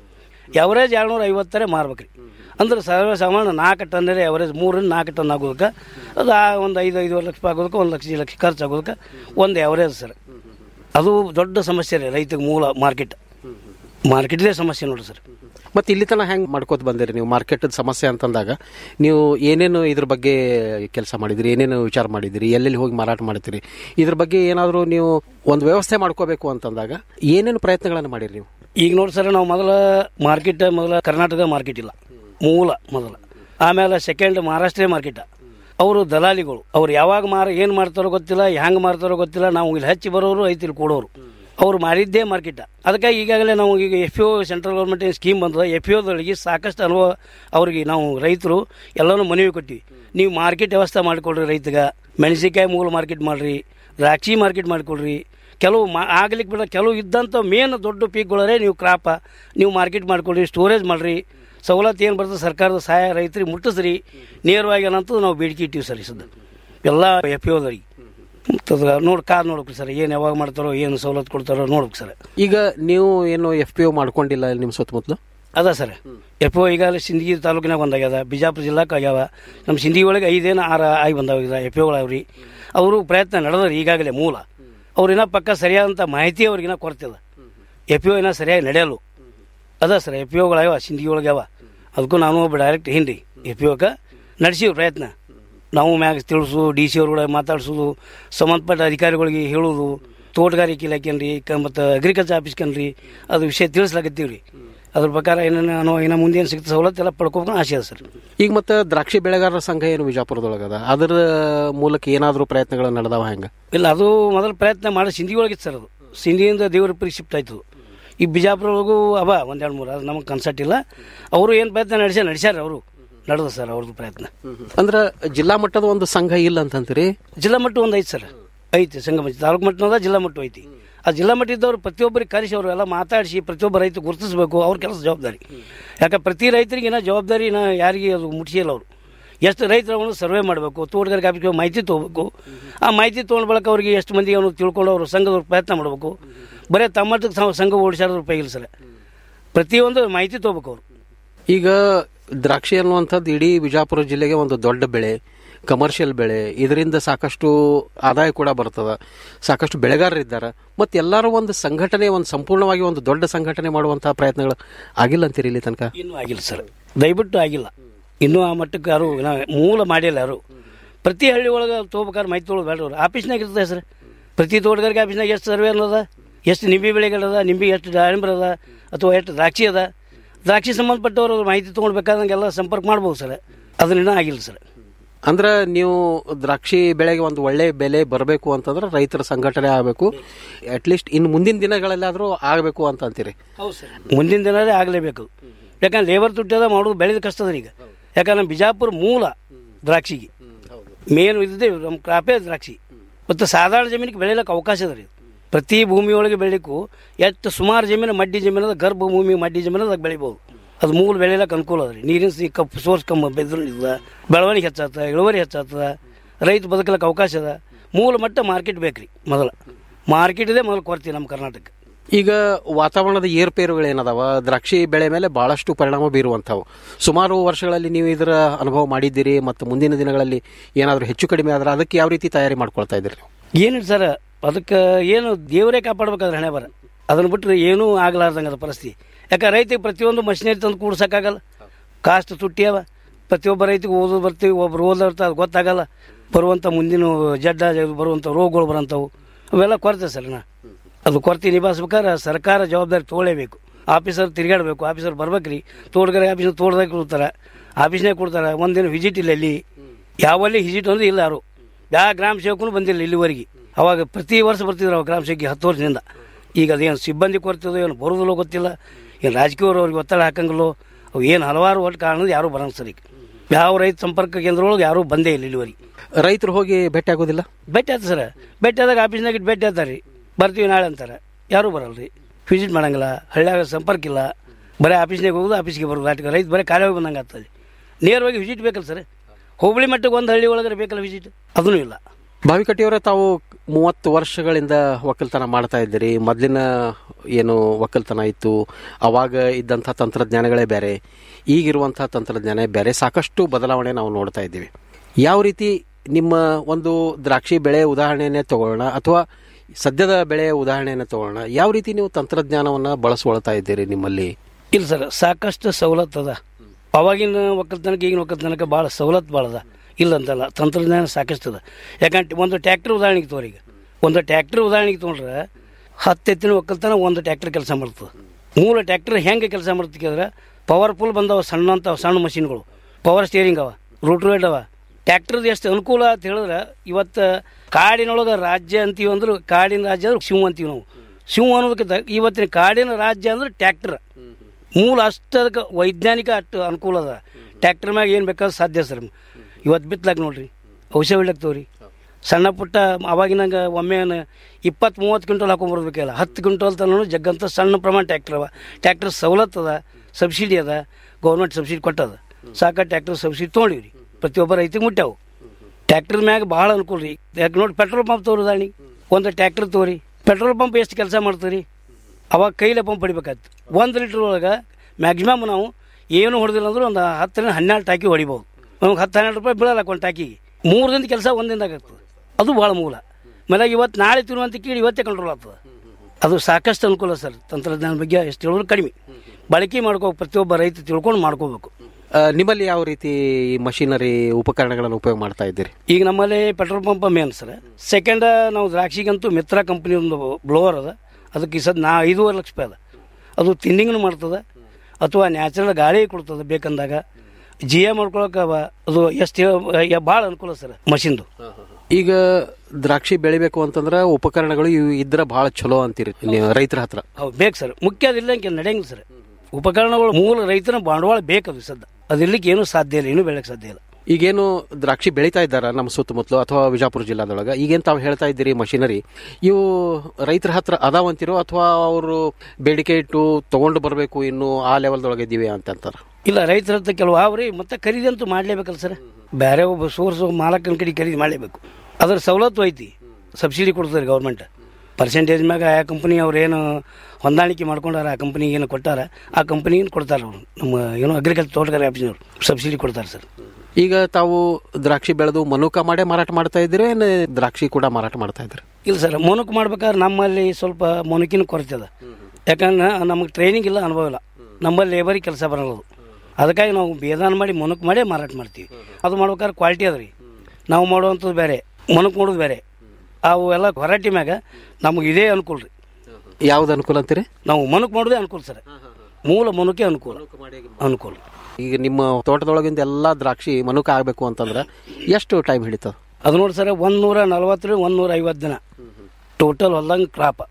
ಎವರೇಜ್ ಏಳ್ನೂರ ಐವತ್ತರ ಮಾರ್ಬೇಕ್ರಿ ಅಂದ್ರೆ ಸರ್ವ ಸಾಮಾನ್ಯ ನಾಲ್ಕು ಟನ್ನಲ್ಲಿ ಎವರೇಜ್ ಮೂರರಿಂದ ನಾಲ್ಕು ಟನ್ ಆಗೋದಕ್ಕೆ ಅದು ಆ ಒಂದು ಐದು ಐದುವರೆ ಲಕ್ಷ ರೂಪಾಯಿ ಆಗೋದಕ್ಕೆ ಒಂದು ಲಕ್ಷ ಲಕ್ಷ ಖರ್ಚು ಆಗೋದಕ್ಕೆ ಒಂದು ಎವರೇಜ್ ಸರ್ ಅದು ದೊಡ್ಡ ಸಮಸ್ಯೆ ರೀ ರೈತಗೆ ಮೂಲ ಮಾರ್ಕೆಟ್ ಮಾರ್ಕೆಟ್ದೇ ಸಮಸ್ಯೆ ನೋಡಿ ಸರ್ ಮತ್ತು ಇಲ್ಲಿ ತನಕ ಹೆಂಗೆ ಮಾಡ್ಕೋತ ಬಂದಿರಿ ನೀವು ಮಾರ್ಕೆಟ್ ಸಮಸ್ಯೆ ಅಂತಂದಾಗ ನೀವು ಏನೇನು ಇದ್ರ ಬಗ್ಗೆ ಕೆಲಸ ಮಾಡಿದಿರಿ ಏನೇನು ವಿಚಾರ ಮಾಡಿದಿರಿ ಎಲ್ಲೆಲ್ಲಿ ಹೋಗಿ ಮಾರಾಟ ಮಾಡ್ತೀರಿ ಇದ್ರ ಬಗ್ಗೆ ಏನಾದರೂ ನೀವು ಒಂದು ವ್ಯವಸ್ಥೆ ಮಾಡ್ಕೋಬೇಕು ಅಂತಂದಾಗ ಏನೇನು ಪ್ರಯತ್ನಗಳನ್ನು ಮಾಡಿರಿ ನೀವು ಈಗ ನೋಡಿ ಸರ್ ನಾವು ಮೊದಲ ಮಾರ್ಕೆಟ್ ಮೊದಲ ಕರ್ನಾಟಕ ಮಾರ್ಕೆಟ್ ಇಲ್ಲ ಮೂಲ ಮೊದಲ ಆಮೇಲೆ ಸೆಕೆಂಡ್ ಮಹಾರಾಷ್ಟ್ರ ಮಾರ್ಕೆಟ್ ಅವರು ದಲಾಲಿಗಳು ಅವ್ರು ಯಾವಾಗ ಮಾರ ಏನು ಮಾಡ್ತಾರೋ ಗೊತ್ತಿಲ್ಲ ಹೆಂಗೆ ಮಾರ್ತಾರೋ ಗೊತ್ತಿಲ್ಲ ನಾವು ಇಲ್ಲಿ ಹಚ್ಚಿ ಬರೋರು ಐತಿ ಇಲ್ಲಿ ಕೊಡೋರು ಅವ್ರು ಮಾರಿದ್ದೇ ಮಾರ್ಕೆಟ್ ಅದಕ್ಕಾಗಿ ಈಗಾಗಲೇ ನಾವು ಈಗ F U central government scheme ಬಂದದ ಎಫ್ ಯುದೊಳಗೆ ಸಾಕಷ್ಟು ಅನುಭವ ಅವ್ರಿಗೆ ನಾವು ರೈತರು ಎಲ್ಲನೂ ಮನವಿ ಕೊಟ್ಟಿವಿ ನೀವು ಮಾರ್ಕೆಟ್ ವ್ಯವಸ್ಥೆ ಮಾಡಿಕೊಡ್ರಿ ರೈತಗೆ ಮೆಣಸಿನ್ಕಾಯಿ ಮೂಲ ಮಾರ್ಕೆಟ್ ಮಾಡಿರಿ ದ್ರಾಕ್ಷಿ ಮಾರ್ಕೆಟ್ ಮಾಡಿಕೊಡ್ರಿ ಕೆಲವು ಮಾ ಆಗ್ಲಿಕ್ಕೆ ಬಿಡ ಕೆಲವು ಇದ್ದಂಥ ಮೇನ್ ದೊಡ್ಡ ಪೀಕ್ಗಳರೇ ನೀವು ಕ್ರಾಪ ನೀವು ಮಾರ್ಕೆಟ್ ಮಾಡ್ಕೊಡ್ರಿ ಸ್ಟೋರೇಜ್ ಮಾಡಿರಿ ಸವಲತ್ತು ಏನು ಬರ್ತದೆ ಸರ್ಕಾರದ ಸಹಾಯ ರೈತರಿಗೆ ಮುಟ್ಟಿಸ್ರಿ ನೇರವಾಗಿ ಏನಂತ ನಾವು ಬೇಡಿಕೆ ಇಟ್ಟಿವಿ ಸರ್ ಈ ಸದ್ದ ಎಲ್ಲ ಎಫ್ ಪಿಒದವ್ರಿಗೆ ನೋಡಿ ಕಾರ್ ನೋಡ್ಬೇಕು ಸರ್ ಏನು ಯಾವಾಗ ಮಾಡ್ತಾರೋ ಏನು ಸವಲತ್ತು ಕೊಡ್ತಾರೋ ನೋಡ್ಬೇಕು ಸರ್ ಈಗ ನೀವು ಏನು ಎಫ್ ಪಿ ಒ ಮಾಡ್ಕೊಂಡಿಲ್ಲ ನಿಮ್ಮ ಸುತ್ತಮುತ್ತಲು ಅದ ಸರ್ ಎಫ್ ಒ ಈಗಾಗಲೇ ಸಿಂದಗಿ ತಾಲೂಕಿನಾಗ ಒಂದಾಗ್ಯದ ಬಿಜಾಪುರ ಜಿಲ್ಲಾಕ್ಕೆ ಆಗ್ಯಾವ ನಮ್ಮ ಸಿಂದಗಿ ಒಳಗೆ ಐದೇನು ಆರು ಆಗಿ ಬಂದಾವ ಎಫ್ ಒಗಳವ್ರಿ ಅವರು ಪ್ರಯತ್ನ ನಡೆದ್ರಿ ಈಗಾಗಲೇ ಮೂಲ ಅವ್ರಿನ ಪಕ್ಕ ಸರಿಯಾದಂಥ ಮಾಹಿತಿ ಅವ್ರಿಗಿನ ಕೊರತಿದ ಎಫ್ ಒ ಏನೋ ಸರಿಯಾಗಿ ನಡೆಯಲು ಅದ ಸರ್ ಎಫ್ ಒಗಳಾಗ್ಯಾವ ಸಿಂದಗಿ ಒಳಗ್ಯಾವ ಅದಕ್ಕೂ ನಾನು ಒಬ್ಬ ಡೈರೆಕ್ಟ್ ಹಿಂಡಿ ಎಫ್ ಒಕ್ಕೆ ನಡೆಸಿವಿ ಪ್ರಯತ್ನ ನಾವು ಮ್ಯಾಗ ತಿಳಿಸು ಡಿ ಸಿ ಅವ್ರ ಮಾತಾಡ್ಸೋದು ಸಂಬಂಧಪಟ್ಟ ಅಧಿಕಾರಿಗಳಿಗೆ ಹೇಳೋದು ತೋಟಗಾರಿಕೆ ಇಲಾಖೆನ್ರಿ ಕ ಮತ್ತು ಅಗ್ರಿಕಲ್ಚರ್ ಆಫೀಸ್ಕನ್ರಿ ಅದು ವಿಷಯ ತಿಳಿಸ್ಲಾಕತ್ತೀವಿ ರೀ ಅದ್ರ ಪ್ರಕಾರ ಏನೇನು ನಾವು ಇನ್ನು ಮುಂದೆ ಏನು ಸಿಗ್ತದೆ ಸವಲತ್ತು ಎಲ್ಲ ಪಡ್ಕೋಬೇಕು ಆಸೆ ಅದ ಸರ್ ಈಗ ಮತ್ತೆ ದ್ರಾಕ್ಷಿ ಬೆಳೆಗಾರರ ಸಂಘ ಏನು ವಿಜಾಪುರದೊಳಗದ ಅದರ ಮೂಲಕ ಏನಾದರೂ ಪ್ರಯತ್ನಗಳು ನಡೆದಾವ ಹೆಂಗೆ ಇಲ್ಲ ಅದು ಮೊದಲು ಪ್ರಯತ್ನ ಮಾಡಿ ಸಿಂಧಿ ಒಳಗಿತ್ತು ಸರ್ ಅದು ಸಿಂಧಿಯಿಂದ ದೇವ್ರ ಪರಿ ಶಿಫ್ಟ್ ಆಯ್ತು ಈ ಬಿಜಾಪುರ ಒಳಗೂ ಅವ ಒಂದೆರಡು ಮೂರು ಅದು ನಮಗೆ ಕನ್ಸರ್ಟ್ ಇಲ್ಲ ಅವರು ಏನು ಪ್ರಯತ್ನ ನಡೆಸ್ಯಾರ ನಡೆಸ್ಯಾರ ಅವರು ನಡೆದ ಸರ್ ಅವ್ರದ್ದು ಪ್ರಯತ್ನ ಅಂದ್ರೆ ಜಿಲ್ಲಾ ಮಟ್ಟದ ಒಂದು ಸಂಘ ಇಲ್ಲ ಅಂತಂತೀರಿ ಜಿಲ್ಲಾ ಮಟ್ಟ ಒಂದು ಐತೆ ಸರ್ ಐತಿ ಸಂಘ ಮಟ್ಟ ತಾಲೂಕು ಮಟ್ಟದ ಜಿಲ್ಲಾ ಮಟ್ಟ ಐತಿ ಆ ಜಿಲ್ಲಾ ಮಟ್ಟದವ್ರು ಪ್ರತಿಯೊಬ್ಬರಿಗೆ ಕರೆಸಿ ಅವರು ಎಲ್ಲ ಮಾತಾಡಿಸಿ ಪ್ರತಿಯೊಬ್ಬ ರೈತ ಗುರುತಿಸಬೇಕು ಅವ್ರ ಕೆಲಸ ಜವಾಬ್ದಾರಿ ಯಾಕೆ ಪ್ರತಿ ರೈತರಿಗೆ ಏನೋ ಜವಾಬ್ದಾರಿ ನಾ ಯಾರಿಗೆ ಅದು ಮುಟ್ಟಿಸಿಲ್ಲ ಅವರು ಎಷ್ಟು ರೈತರನ್ನು ಸರ್ವೆ ಮಾಡಬೇಕು ತೋಟಗಾರಿಕೆ ಆಫೀಸ್ಗೆ ಮಾಹಿತಿ ತೊಗೋಬೇಕು ಆ ಮಾಹಿತಿ ತೊಗೊಂಡ ಬಳಿಕ ಅವ್ರಿಗೆ ಎಷ್ಟು ಮಂದಿಗೆ ಅವನು ತಿಳ್ಕೊಂಡು ಅವರು ಸಂಘದವ್ರು ಪ್ರಯತ್ನ ಮಾಡಬೇಕು ಬರೀ ತಮ್ಮಟ್ಟಕ್ಕೆ ಸ- ಸಂಘ ಓಡಿಸಾಡೋದ್ರ ರೂಪಾಯಿ ಇಲ್ಲ ಸರ್ ಪ್ರತಿಯೊಂದು ಮಾಹಿತಿ ತೊಗೋಬೇಕು ಅವರು ಈಗ ದ್ರಾಕ್ಷಿ ಅನ್ನುವಂಥದ್ದು ಇಡೀ ವಿಜಾಪುರ ಜಿಲ್ಲೆಗೆ ಒಂದು ದೊಡ್ಡ ಬೆಳೆ ಕಮರ್ಷಿಯಲ್ ಬೆಳೆ ಇದರಿಂದ ಸಾಕಷ್ಟು ಆದಾಯ ಕೂಡ ಬರ್ತದ ಸಾಕಷ್ಟು ಬೆಳೆಗಾರರಿದ್ದಾರೆ ಮತ್ತು ಎಲ್ಲರೂ ಒಂದು ಸಂಘಟನೆ ಒಂದು ಸಂಪೂರ್ಣವಾಗಿ ಒಂದು ದೊಡ್ಡ ಸಂಘಟನೆ ಮಾಡುವಂತಹ ಪ್ರಯತ್ನಗಳು ಆಗಿಲ್ಲ ಅಂತೀರಿ ಇಲ್ಲಿ ತನಕ ಇನ್ನೂ ಆಗಿಲ್ಲ ಸರ್ ದಯವಿಟ್ಟು ಆಗಿಲ್ಲ ಇನ್ನೂ ಆ ಮಟ್ಟಕ್ಕೆ ಯಾರು ಇನ್ನ ಮೂಲ ಮಾಡಿಲ್ಲ ಯಾರು ಪ್ರತಿ ಹಳ್ಳಿ ಒಳಗೆ ತೊಗೋಬೇಕಾದ್ರೆ ಮಾಹಿತಿ ತೊಗೊಳೋದು ಬೇಡ ಅವ್ರು ಆಫೀಸ್ನಾಗ ಇರ್ತದೆ ಸರ್ ಪ್ರತಿ ತೋಟಗಾರಿಕೆ ಆಫೀಸ್ನಾಗ ಎಷ್ಟು ಸರ್ವೆ ಅನ್ನೋದ ಎಷ್ಟು ನಿಂಬೆ ಬೆಳೆಗಳದ ನಿಂಬೆ ಎಷ್ಟು ದಾಳಿಂಬ್ರ ಅದ ಅಥವಾ ಎಷ್ಟು ದ್ರಾಕ್ಷಿ ಅದ ದ್ರಾಕ್ಷಿ ಸಂಬಂಧಪಟ್ಟವರು ಅವ್ರು ಮಾಹಿತಿ ತೊಗೊಳ್ಬೇಕಾದಂಗೆಲ್ಲ ಸಂಪರ್ಕ ಮಾಡ್ಬೋದು ಸರ್ ಅದನ್ನ ಇನ್ನೂ ಆಗಿಲ್ಲ ಸರ್ ಅಂದ್ರೆ ನೀವು ದ್ರಾಕ್ಷಿ ಬೆಳೆಗೆ ಒಂದು ಒಳ್ಳೆ ಬೆಲೆ ಬರಬೇಕು ಅಂತಂದ್ರೆ ರೈತರ ಸಂಘಟನೆ ಆಗಬೇಕು ಅಟ್ಲೀಸ್ಟ್ ಇನ್ನು ಮುಂದಿನ ದಿನಗಳಲ್ಲಾದರೂ ಆಗಬೇಕು ಅಂತ ಅಂತೀರಿ ಹೌದು ಸರ್ ಮುಂದಿನ ದಿನವೇ ಆಗಲೇಬೇಕು ಯಾಕಂದ್ರೆ ಲೇಬರ್ ತುಟ್ಟದ ಮಾಡೋದು ಬೆಳೆದ ಕಷ್ಟ ಅದ ಈಗ ಯಾಕಂದ್ರೆ ನಮ್ಮ ಬಿಜಾಪುರ ಮೂಲ ದ್ರಾಕ್ಷಿಗೆ ಮೇನ್ ಇದ್ದೇ ನಮ್ಮ ಕ್ರಾಪೇ ದ್ರಾಕ್ಷಿ ಮತ್ತು ಸಾಧಾರಣ ಜಮೀನಿಗೆ ಬೆಳೆಯಲಿಕ್ಕೆ ಅವಕಾಶ ಅದ ರೀ ಪ್ರತಿ ಭೂಮಿಯೊಳಗೆ ಬೆಳಿಕು ಎಷ್ಟು ಸುಮಾರು ಜಮೀನು ಮಡ್ಡಿ ಜಮೀನು ಅದ ಗರ್ಭ ಭೂಮಿ ಮಡ್ಡಿ ಜಮೀನು ಅದಾಗ ಬೆಳಿಬೋದು ಅದು ಮೂಲ ಬೆಳೆಯಲಿಕ್ಕೆ ಅನುಕೂಲ ಅದ ರೀ ನೀರಿನ ಸಿ ಕಪ್ ಸೋರ್ಸ್ ಕಮ್ಮ ಬೆದ್ರಿಂದ ಬೆಳವಣಿಗೆ ಹೆಚ್ಚಾಗ್ತದ ಇಳುವರಿ ಹೆಚ್ಚಾಗ್ತದ ರೈತ ಬದುಕಲಿಕ್ಕೆ ಅವಕಾಶ ಅದ ಮೂಲ ಮಟ್ಟ ಮಾರ್ಕೆಟ್ ಬೇಕ್ರಿ ಮೊದಲ ಮಾರ್ಕೆಟ್ ಇದೆ ಮೊದಲು ಕೊಡ್ತೀವಿ ನಮ್ಮ ಕರ್ನಾಟಕ ಈಗ ವಾತಾವರಣದ ಏರುಪೇರುಗಳು ಏನದಾವ ದ್ರಾಕ್ಷಿ ಬೆಳೆ ಮೇಲೆ ಬಹಳಷ್ಟು ಪರಿಣಾಮ ಬೀರುವಂಥವು ಸುಮಾರು ವರ್ಷಗಳಲ್ಲಿ ನೀವು ಇದರ ಅನುಭವ ಮಾಡಿದ್ದೀರಿ ಮತ್ತು ಮುಂದಿನ ದಿನಗಳಲ್ಲಿ ಏನಾದರೂ ಹೆಚ್ಚು ಕಡಿಮೆ ಆದ್ರೆ ಅದಕ್ಕೆ ಯಾವ ರೀತಿ ತಯಾರಿ ಮಾಡ್ಕೊಳ್ತಾ ಇದ್ದೀರಿ ನೀವು ಏನಿಲ್ಲ ಸರ್ ಅದಕ್ಕೆ ಏನು ದೇವರೇ ಕಾಪಾಡ್ಬೇಕಾದ್ರೆ ಹಣೆ ಬರ ಅದನ್ನ ಬಿಟ್ಟರೆ ಏನೂ ಆಗ್ಲಾರ್ದಂಗೆ ಅದ ಪರಿಸ್ಥಿತಿ ಯಾಕೆ ರೈತಿಗೆ ಪ್ರತಿಯೊಂದು ಮಷಿನರಿ ತಂದು ಕೂಡ್ಸಕ್ಕಾಗಲ್ಲ ಕಾಸ್ಟ್ ತುಟ್ಟಿ ಅವ ಪ್ರತಿಯೊಬ್ಬ ರೈತಿಗೆ ಓದೋದು ಬರ್ತೀವಿ ಒಬ್ರು ಓದೋರ್ತ ಅದು ಗೊತ್ತಾಗಲ್ಲ ಬರುವಂಥ ಮುಂದಿನ ಜಡ್ಡ ಜ- ಬರುವಂಥ ರೋಗಗಳು ಬರೋಂಥವು ಅವೆಲ್ಲ ಕೊರತೆ ಸರ್ ನಾ ಅದು ಕೊರತೆ ನಿಭಾಯಿಸ್ಬೇಕಾದ್ರೆ ಸರ್ಕಾರ ಜವಾಬ್ದಾರಿ ತೊಗೊಳ್ಳೇಬೇಕು ಆಫೀಸರ್ ತಿರುಗಾಡಬೇಕು ಆಫೀಸರ್ ಬರ್ಬೇಕ್ರಿ ತೋಟಗಾರಿಕೆ ಆಫೀಸರ್ ತೋಟದಾಗ ಕೊಡ್ತಾರೆ ಆಫೀಸ್ನಾಗ ಕೊಡ್ತಾರೆ ಒಂದಿನ ವಿಸಿಟ್ ಇಲ್ಲ ಇಲ್ಲಿ ಯಾವಲ್ಲಿ ವಿಸಿಟ್ ಅಂದ್ರೆ ಇಲ್ಲ ಯಾರು ಯಾವ ಗ್ರಾಮ ಸೇವಕನು ಬಂದಿಲ್ಲ ಇಲ್ಲಿವರೆಗೆ ಅವಾಗ ಪ್ರತಿ ವರ್ಷ ಬರ್ತಿದ್ರು ಅವಾಗ ಗ್ರಾಮ ಸೇವಕಿ ಹತ್ತು ವರ್ಷದಿಂದ ಈಗ ಅದೇನು ಸಿಬ್ಬಂದಿ ಕೊಡ್ತದೋ ಏನು ಬರೋದಿಲ್ಲೋ ಗೊತ್ತಿಲ್ಲ ಏನು ರಾಜಕೀಯವ್ರು ಅವ್ರಿಗೆ ಒತ್ತಡ ಹಾಕಂಗಿಲ್ಲೋ ಅವು ಏನು ಹಲವಾರು ಒಟ್ಟು ಕಾರಣದ ಯಾರೂ ಬರಂಗ ಸರ್ ಈಗ ಯಾವ ರೈತ ಸಂಪರ್ಕ ಕೇಂದ್ರದೊಳಗೆ ಯಾರೂ ಬಂದೇ ಇಲ್ಲ ಇಲ್ಲಿವರೆಗೆ ರೈತರು ಹೋಗಿ ಭೇಟಿ ಆಗೋದಿಲ್ಲ ಭೇಟಿ ಆಯ್ತು ಸರ್ ಭೇಟಿ ಆದಾಗ ಆಫೀಸ್ನಾಗ ಇಟ್ಟು ಭೇಟಿ ಆಯ್ತಾರೆ ರೀ ಬರ್ತೀವಿ ನಾಳೆ ಅಂತಾರೆ ಯಾರೂ ಬರಲ್ಲ ರೀ ವಿಸಿಟ್ ಮಾಡಂಗಿಲ್ಲ ಹಳ್ಳಿಯಾಗ ಸಂಪರ್ಕ ಇಲ್ಲ ಬರೀ ಆಫೀಸ್ನಾಗ ಹೋಗೋದು ಆಫೀಸ್ಗೆ ಬರೋದು ಆಟಕ್ಕೆ ರೈತ ಬರೀ ಖಾಲಿ ಹೋಗಿ ಬಂದಂಗೆ ಆಗ್ತದೆ ನೇರವಾಗಿ ವಿಸಿಟ್ ಬೇಕಲ್ಲ ಸರ್ ಹುಬ್ಳಿ ಮಟ್ಟಕ್ಕೆ ಒಂದು ಹಳ್ಳಿ ಒಳಗಡೆ ಬೇಕಲ್ಲ ವಿಸಿಟ್ ಅದೂ ಇಲ್ಲ ಬಾವಿಕಟ್ಟಿಯವರೇ ತಾವು ಮೂವತ್ತು ವರ್ಷಗಳಿಂದ ಒಕ್ಕಲ್ತನ ಮಾಡ್ತಾ ಇದ್ದೀರಿ ಮೊದಲಿನ ಏನು ಒಕ್ಕಲ್ತನ ಇತ್ತು ಅವಾಗ ಇದ್ದಂಥ ತಂತ್ರಜ್ಞಾನಗಳೇ ಬೇರೆ ಈಗಿರುವಂಥ ತಂತ್ರಜ್ಞಾನ ಬೇರೆ ಸಾಕಷ್ಟು ಬದಲಾವಣೆ ನಾವು ನೋಡ್ತಾ ಇದ್ದೀವಿ ಯಾವ ರೀತಿ ನಿಮ್ಮ ಒಂದು ದ್ರಾಕ್ಷಿ ಬೆಳೆ ಉದಾಹರಣೆಯನ್ನೇ ತಗೊಳ್ಳೋಣ ಅಥವಾ ಸದ್ಯದ ಬೆಳೆಯ ಉದಾಹರಣೆಯನ್ನೇ ತಗೊಳ್ಳೋಣ ಯಾವ ರೀತಿ ನೀವು ತಂತ್ರಜ್ಞಾನವನ್ನು ಬಳಸ್ಕೊಳ್ತಾ ಇದ್ದೀರಿ ನಿಮ್ಮಲ್ಲಿ ಇಲ್ಲ ಸರ್ ಸಾಕಷ್ಟು ಸವಲತ್ತು ಅದ ಅವಾಗಿನ ಒಕ್ಕಲ್ತನಕ್ಕೆ ಈಗಿನ ಒಕ್ಕಲ್ತನಕ್ಕೆ ಭಾಳ ಸವಲತ್ತು ಭಾಳ ಅದ ಇಲ್ಲ ಅಂತಲ್ಲ ತಂತ್ರಜ್ಞಾನ ಸಾಕಷ್ಟು ಅದ ಯಾಕಂದ್ರೆ ಒಂದು ಟ್ಯಾಕ್ಟ್ರ್ ಉದಾಹರಣೆಗೆ ತೋರಿ ಈಗ ಒಂದು ಟ್ಯಾಕ್ಟ್ರ್ ಉದಾಹರಣೆಗೆ ತೊಗೊಂಡ್ರೆ ಹತ್ತು ಎತ್ತಿನ ಒಕ್ಕಲ್ತನ ಒಂದು ಟ್ಯಾಕ್ಟ್ರ್ ಕೆಲಸ ಮಾಡ್ತದೆ ಮೂಲ ಟ್ಯಾಕ್ಟ್ರ್ ಹೆಂಗೆ ಕೆಲಸ ಮಾಡ್ತದೆ ಕೇಳಿದ್ರೆ ಪವರ್ಫುಲ್ ಬಂದವ ಸಣ್ಣ ಅಂತ ಸಣ್ಣ ಮಷಿನ್ಗಳು ಪವರ್ ಸ್ಟೇರಿಂಗ್ ಅವ ರೂಟ್ರೋಯ್ಡ್ ಅವ ಟ್ಯಾಕ್ಟ್ರದ್ದು ಎಷ್ಟು ಅನುಕೂಲ ಅಂತ ಹೇಳಿದ್ರೆ ಇವತ್ತು ಕಾಡಿನೊಳಗೆ ರಾಜ್ಯ ಅಂತೀವಿ ಅಂದ್ರೆ ಕಾಡಿನ ರಾಜ್ಯ ಅಂದ್ರೆ ಶಿವ ಅಂತೀವಿ ನಾವು ಶಿವ ಅನ್ನೋದಕ್ಕಿಂತ ಇವತ್ತಿನ ಕಾಡಿನ ರಾಜ್ಯ ಅಂದ್ರೆ ಟ್ಯಾಕ್ಟ್ರ್ ಮೂಲ ಅಷ್ಟು ಅದಕ್ಕೆ ವೈಜ್ಞಾನಿಕ ಅಷ್ಟು ಅನುಕೂಲ ಅದ ಟ್ಯಾಕ್ಟರ್ ಮ್ಯಾಗ ಏನು ಬೇಕಾದ್ರೂ ಸಾಧ್ಯ ಸರ್ ಇವತ್ತು ಬಿತ್ತಲಾಗ ನೋಡ್ರಿ ಔಷಧ ಹೊಡ್ಲಕ್ತವ್ರಿ ಸಣ್ಣ ಪುಟ್ಟ ಅವಾಗಿನಂಗೆ ಒಮ್ಮೆ ಇಪ್ಪತ್ತು ಮೂವತ್ತು ಕ್ವಿಂಟಲ್ ಹಾಕೊಂಬರ್ಬೇಕಲ್ಲ ಹತ್ತು ಕ್ವಿಂಟಲ್ ತನೂ ಜಗ್ಗಂತ ಸಣ್ಣ ಪ್ರಮಾಣ ಟ್ಯಾಕ್ಟರ್ ಅವ ಟ್ಯಾಕ್ಟರ್ ಸವಲತ್ತು ಅದ ಸಬ್ಸಿಡಿ ಅದ ಗೌರ್ಮೆಂಟ್ ಸಬ್ಸಿಡಿ ಕೊಟ್ಟದ ಸಾಕ ಟ್ಯಾಕ್ಟರ್ ಸಬ್ಸಿಡಿ ತೊಗೊಂಡಿವ್ರಿ ಪ್ರತಿಯೊಬ್ಬ ರೈತಿಗೆ ಮುಟ್ಟಾವು ಟ್ಯಾಕ್ಟರ್ ಮ್ಯಾಗ ಭಾಳ ಅನುಕೂಲ ರೀ ಯಾಕೆ ನೋಡಿ ಪೆಟ್ರೋಲ್ ಪಂಪ್ ತೋರಿದಾಣಿ ಒಂದು ಟ್ಯಾಕ್ಟರ್ ತೋರಿ ಪೆಟ್ರೋಲ್ ಪಂಪ್ ಎಷ್ಟು ಕೆಲಸ ಮಾಡ್ತೀರಿ ಅವಾಗ ಕೈಲೇ ಪಂಪ್ ಹೊಡಿಬೇಕಾಯ್ತು ಒಂದು ಲೀಟ್ರ್ ಒಳಗೆ ಮ್ಯಾಕ್ಸಿಮಮ್ ನಾವು ಏನು ಹೊಡೆದಿಲ್ಲ ಅಂದ್ರೆ ಒಂದು ಹತ್ತರಿಂದ ಹನ್ನೆರಡು ಟಾಕಿ ಹೊಡಿಬೋದು ನಮ್ಗೆ ಹತ್ತು ಹನ್ನೆರಡು ರೂಪಾಯಿ ಬೀಳಲ್ಲ ಒಂದು ಟಾಕಿಗೆ ಮೂರು ದಿನದ ಕೆಲಸ ಒಂದಿನದಾಗ ಆಗ್ತದೆ ಅದು ಭಾಳ ಮೂಲ ಆಮೇಲೆ ಇವತ್ತು ನಾಳೆ ತಿನ್ನುವಂತ ಕೀಳಿ ಇವತ್ತೇ ಕಂಟ್ರೋಲ್ ಆಗ್ತದೆ ಅದು ಸಾಕಷ್ಟು ಅನುಕೂಲ ಸರ್ ತಂತ್ರಜ್ಞಾನ ಬಗ್ಗೆ ಎಷ್ಟು ಹೇಳಿದ್ರು ಕಡಿಮೆ ಬಳಕೆ ಮಾಡ್ಕೋ ಪ್ರತಿಯೊಬ್ಬ ರೈತ ತಿಳ್ಕೊಂಡು ಮಾಡ್ಕೋಬೇಕು ಆ, ನಿಮ್ಮಲ್ಲಿ ಯಾವ ರೀತಿ ಈ ಮಷಿನರಿ ಉಪಕರಣಗಳನ್ನು ಉಪಯೋಗ ಮಾಡ್ತಾ ಇದ್ದೀರಿ ಈಗ ನಮ್ಮಲ್ಲಿ petrol pump main sir second ನಾವು ದ್ರಾಕ್ಷಿಗಂತೂ ಮಿತ್ರ ಕಂಪ್ನಿ ಒಂದು ಬ್ಲೋವರ್ ಅದ ಅದಕ್ಕೆ ಈ ಸದ್ ನಾ ಐದೂವರೆ ಲಕ್ಷ ರೂಪಾಯಿ ಅದ ಅದು ತಿಂಡಿಂಗ್ನು ಮಾಡ್ತದೆ ಅಥವಾ ನ್ಯಾಚುರಲ್ ಗಾಳಿ ಕೊಡ್ತದೆ ಬೇಕಂದಾಗ ಜಿ ಎ ಮಾಡ್ಕೊಳಕ್ಕೆ ಅವ ಅದು ಎಷ್ಟು ಭಾಳ ಅನುಕೂಲ ಸರ್ ಮಷಿನ್ದು ಈಗ ದ್ರಾಕ್ಷಿ ಬೆಳಿಬೇಕು ಅಂತಂದ್ರೆ ಉಪಕರಣಗಳು ಇವು ಇದ್ರೆ ಬಹಳ ಚಲೋ ಅಂತೀರಿ ನೀವು ರೈತರ ಹತ್ರ ಹೌದು ಬೇಕು ಸರ್ ಮುಖ್ಯ ಅದಿಲ್ಲ ಅಂಕೆ ನಡೆಯಂಗಿಲ್ಲ ಸರ್ ಉಪಕರಣಗಳು ಮೂಲ ರೈತನ ಬಂಡವಾಳ ಬೇಕದು ಸದ್ದ ಅದಿರ್ಲಿಕ್ಕೆ ಏನೂ ಸಾಧ್ಯ ಇಲ್ಲ ಏನೂ ಬೆಳಕ್ಕೆ ಸಾಧ್ಯ ಇಲ್ಲ ಈಗೇನು ದ್ರಾಕ್ಷಿ ಬೆಳೀತಾ ಇದ್ದಾರ ನಮ್ಮ ಸುತ್ತಮುತ್ತಲು ಅಥವಾ ವಿಜಾಪುರ ಜಿಲ್ಲಾದೊಳಗೆ ಈಗೇನು ತಾವು ಹೇಳ್ತಾ ಇದ್ದೀರಿ ಮಷಿನರಿ ಇವು ರೈತರ ಹತ್ರ ಅದಾವಂತಿರೋ ಅಥವಾ ಅವರು ಬೇಡಿಕೆ ಇಟ್ಟು ತಗೊಂಡು ಬರಬೇಕು ಇನ್ನು ಆ ಲೆವೆಲ್ದೊಳಗೆ ಇದ್ದೀವಿ ಅಂತ ಅಂತಾರೆ ಇಲ್ಲ ರೈತರ ಹತ್ರ ಕೆಲವು ಅವ್ರಿ ಮತ್ತೆ ಖರೀದಿ ಅಂತೂ ಮಾಡ್ಲೇಬೇಕಲ್ಲ ಸರ್ ಬೇರೆ ಒಬ್ಬ ಸೋರ್ಸ್ ಮಾಲಕನ ಕಡೆ ಖರೀದಿ ಮಾಡಲೇಬೇಕು ಅದ್ರ ಸವಲತ್ತು ಐತಿ ಸಬ್ಸಿಡಿ ಕೊಡ್ತಾರೆ ಗೌರ್ಮೆಂಟ್ ಪರ್ಸೆಂಟೇಜ್ ಮ್ಯಾಗ ಆ ಕಂಪ್ನಿ ಅವ್ರು ಏನು ಹೊಂದಾಣಿಕೆ ಮಾಡ್ಕೊಂಡಾರ ಆ ಕಂಪ್ನಿಗೆ ಏನು ಕೊಟ್ಟಾರ ಆ ಕಂಪ್ನಿಗೆ ಕೊಡ್ತಾರೆ ಅವರು ನಮ್ಮ ಏನೋ ಅಗ್ರಿಕಲ್ಚರ್ ತೋಟಗಾರಿ ಆಫೀಸ್ನವ್ರು ಸಬ್ಸಿಡಿ ಕೊಡ್ತಾರೆ ಸರ್ ಈಗ ತಾವು ದ್ರಾಕ್ಷಿ ಬೆಳೆದು ಮನುಕ ಮಾಡೇ ಮಾರಾಟ ಮಾಡ್ತಾ ಇದ್ದೀರಿ ಏನು ದ್ರಾಕ್ಷಿ ಕೂಡ ಮಾರಾಟ ಮಾಡ್ತಾ ಇದ್ದೀರಿ ಇಲ್ಲ ಸರ್ ಮೊನಕ್ ಮಾಡ್ಬೇಕಾದ್ರೆ ನಮ್ಮಲ್ಲಿ ಸ್ವಲ್ಪ ಮೊನಕಿನ ಕೊರತೆ ಅದ ಯಾಕಂದ್ರೆ ನಮಗೆ ಟ್ರೈನಿಂಗ್ ಇಲ್ಲ ಅನುಭವ ಇಲ್ಲ ನಮ್ಮಲ್ಲಿ ಲೇಬರಿಗೆ ಕೆಲಸ ಬರೋದು ಅದಕ್ಕಾಗಿ ನಾವು ಬೇದಾನ ಮಾಡಿ ಮೊನಕ್ ಮಾಡೇ ಮಾರಾಟ ಮಾಡ್ತೀವಿ ಅದು ಮಾಡ್ಬೇಕಾದ್ರೆ ಕ್ವಾಲಿಟಿ ಅದ ರೀ ನಾವು ಮಾಡುವಂಥದ್ದು ಬೇರೆ ಮೊನಕ್ ಮಾಡೋದು ಬೇರೆ ಅವು ಎಲ್ಲ ಹೊರಟಿ ಮ್ಯಾಗ ನಮಗೆ ಇದೇ ಅನುಕೂಲ ರೀ ಯಾವ್ದು ಅನುಕೂಲ ಅಂತೀರಿ ನಾವು ಮೊನಕ್ ಮಾಡೋದೇ ಅನುಕೂಲ ಸರ್ ಮೂಲ ಮೊನಕೆ ಅನುಕೂಲ ಅನುಕೂಲ ಈಗ ನಿಮ್ಮ ತೋಟದೊಳಗಿಂದ ಎಲ್ಲ ದ್ರಾಕ್ಷಿ ಮನುಕ ಆಗಬೇಕು ಅಂತಂದ್ರೆ ಎಷ್ಟು ಟೈಮ್ ಹಿಡಿತದ ಅದು ನೋಡಿ ಸರ್ ಒಂದೂರ ನಲವತ್ತರಿಂದ ಒಂದೂರ ಐವತ್ತು ದಿನ ಟೋಟಲ್ ಹೊಲ್ದಂಗೆ ಕ್ರಾಪ್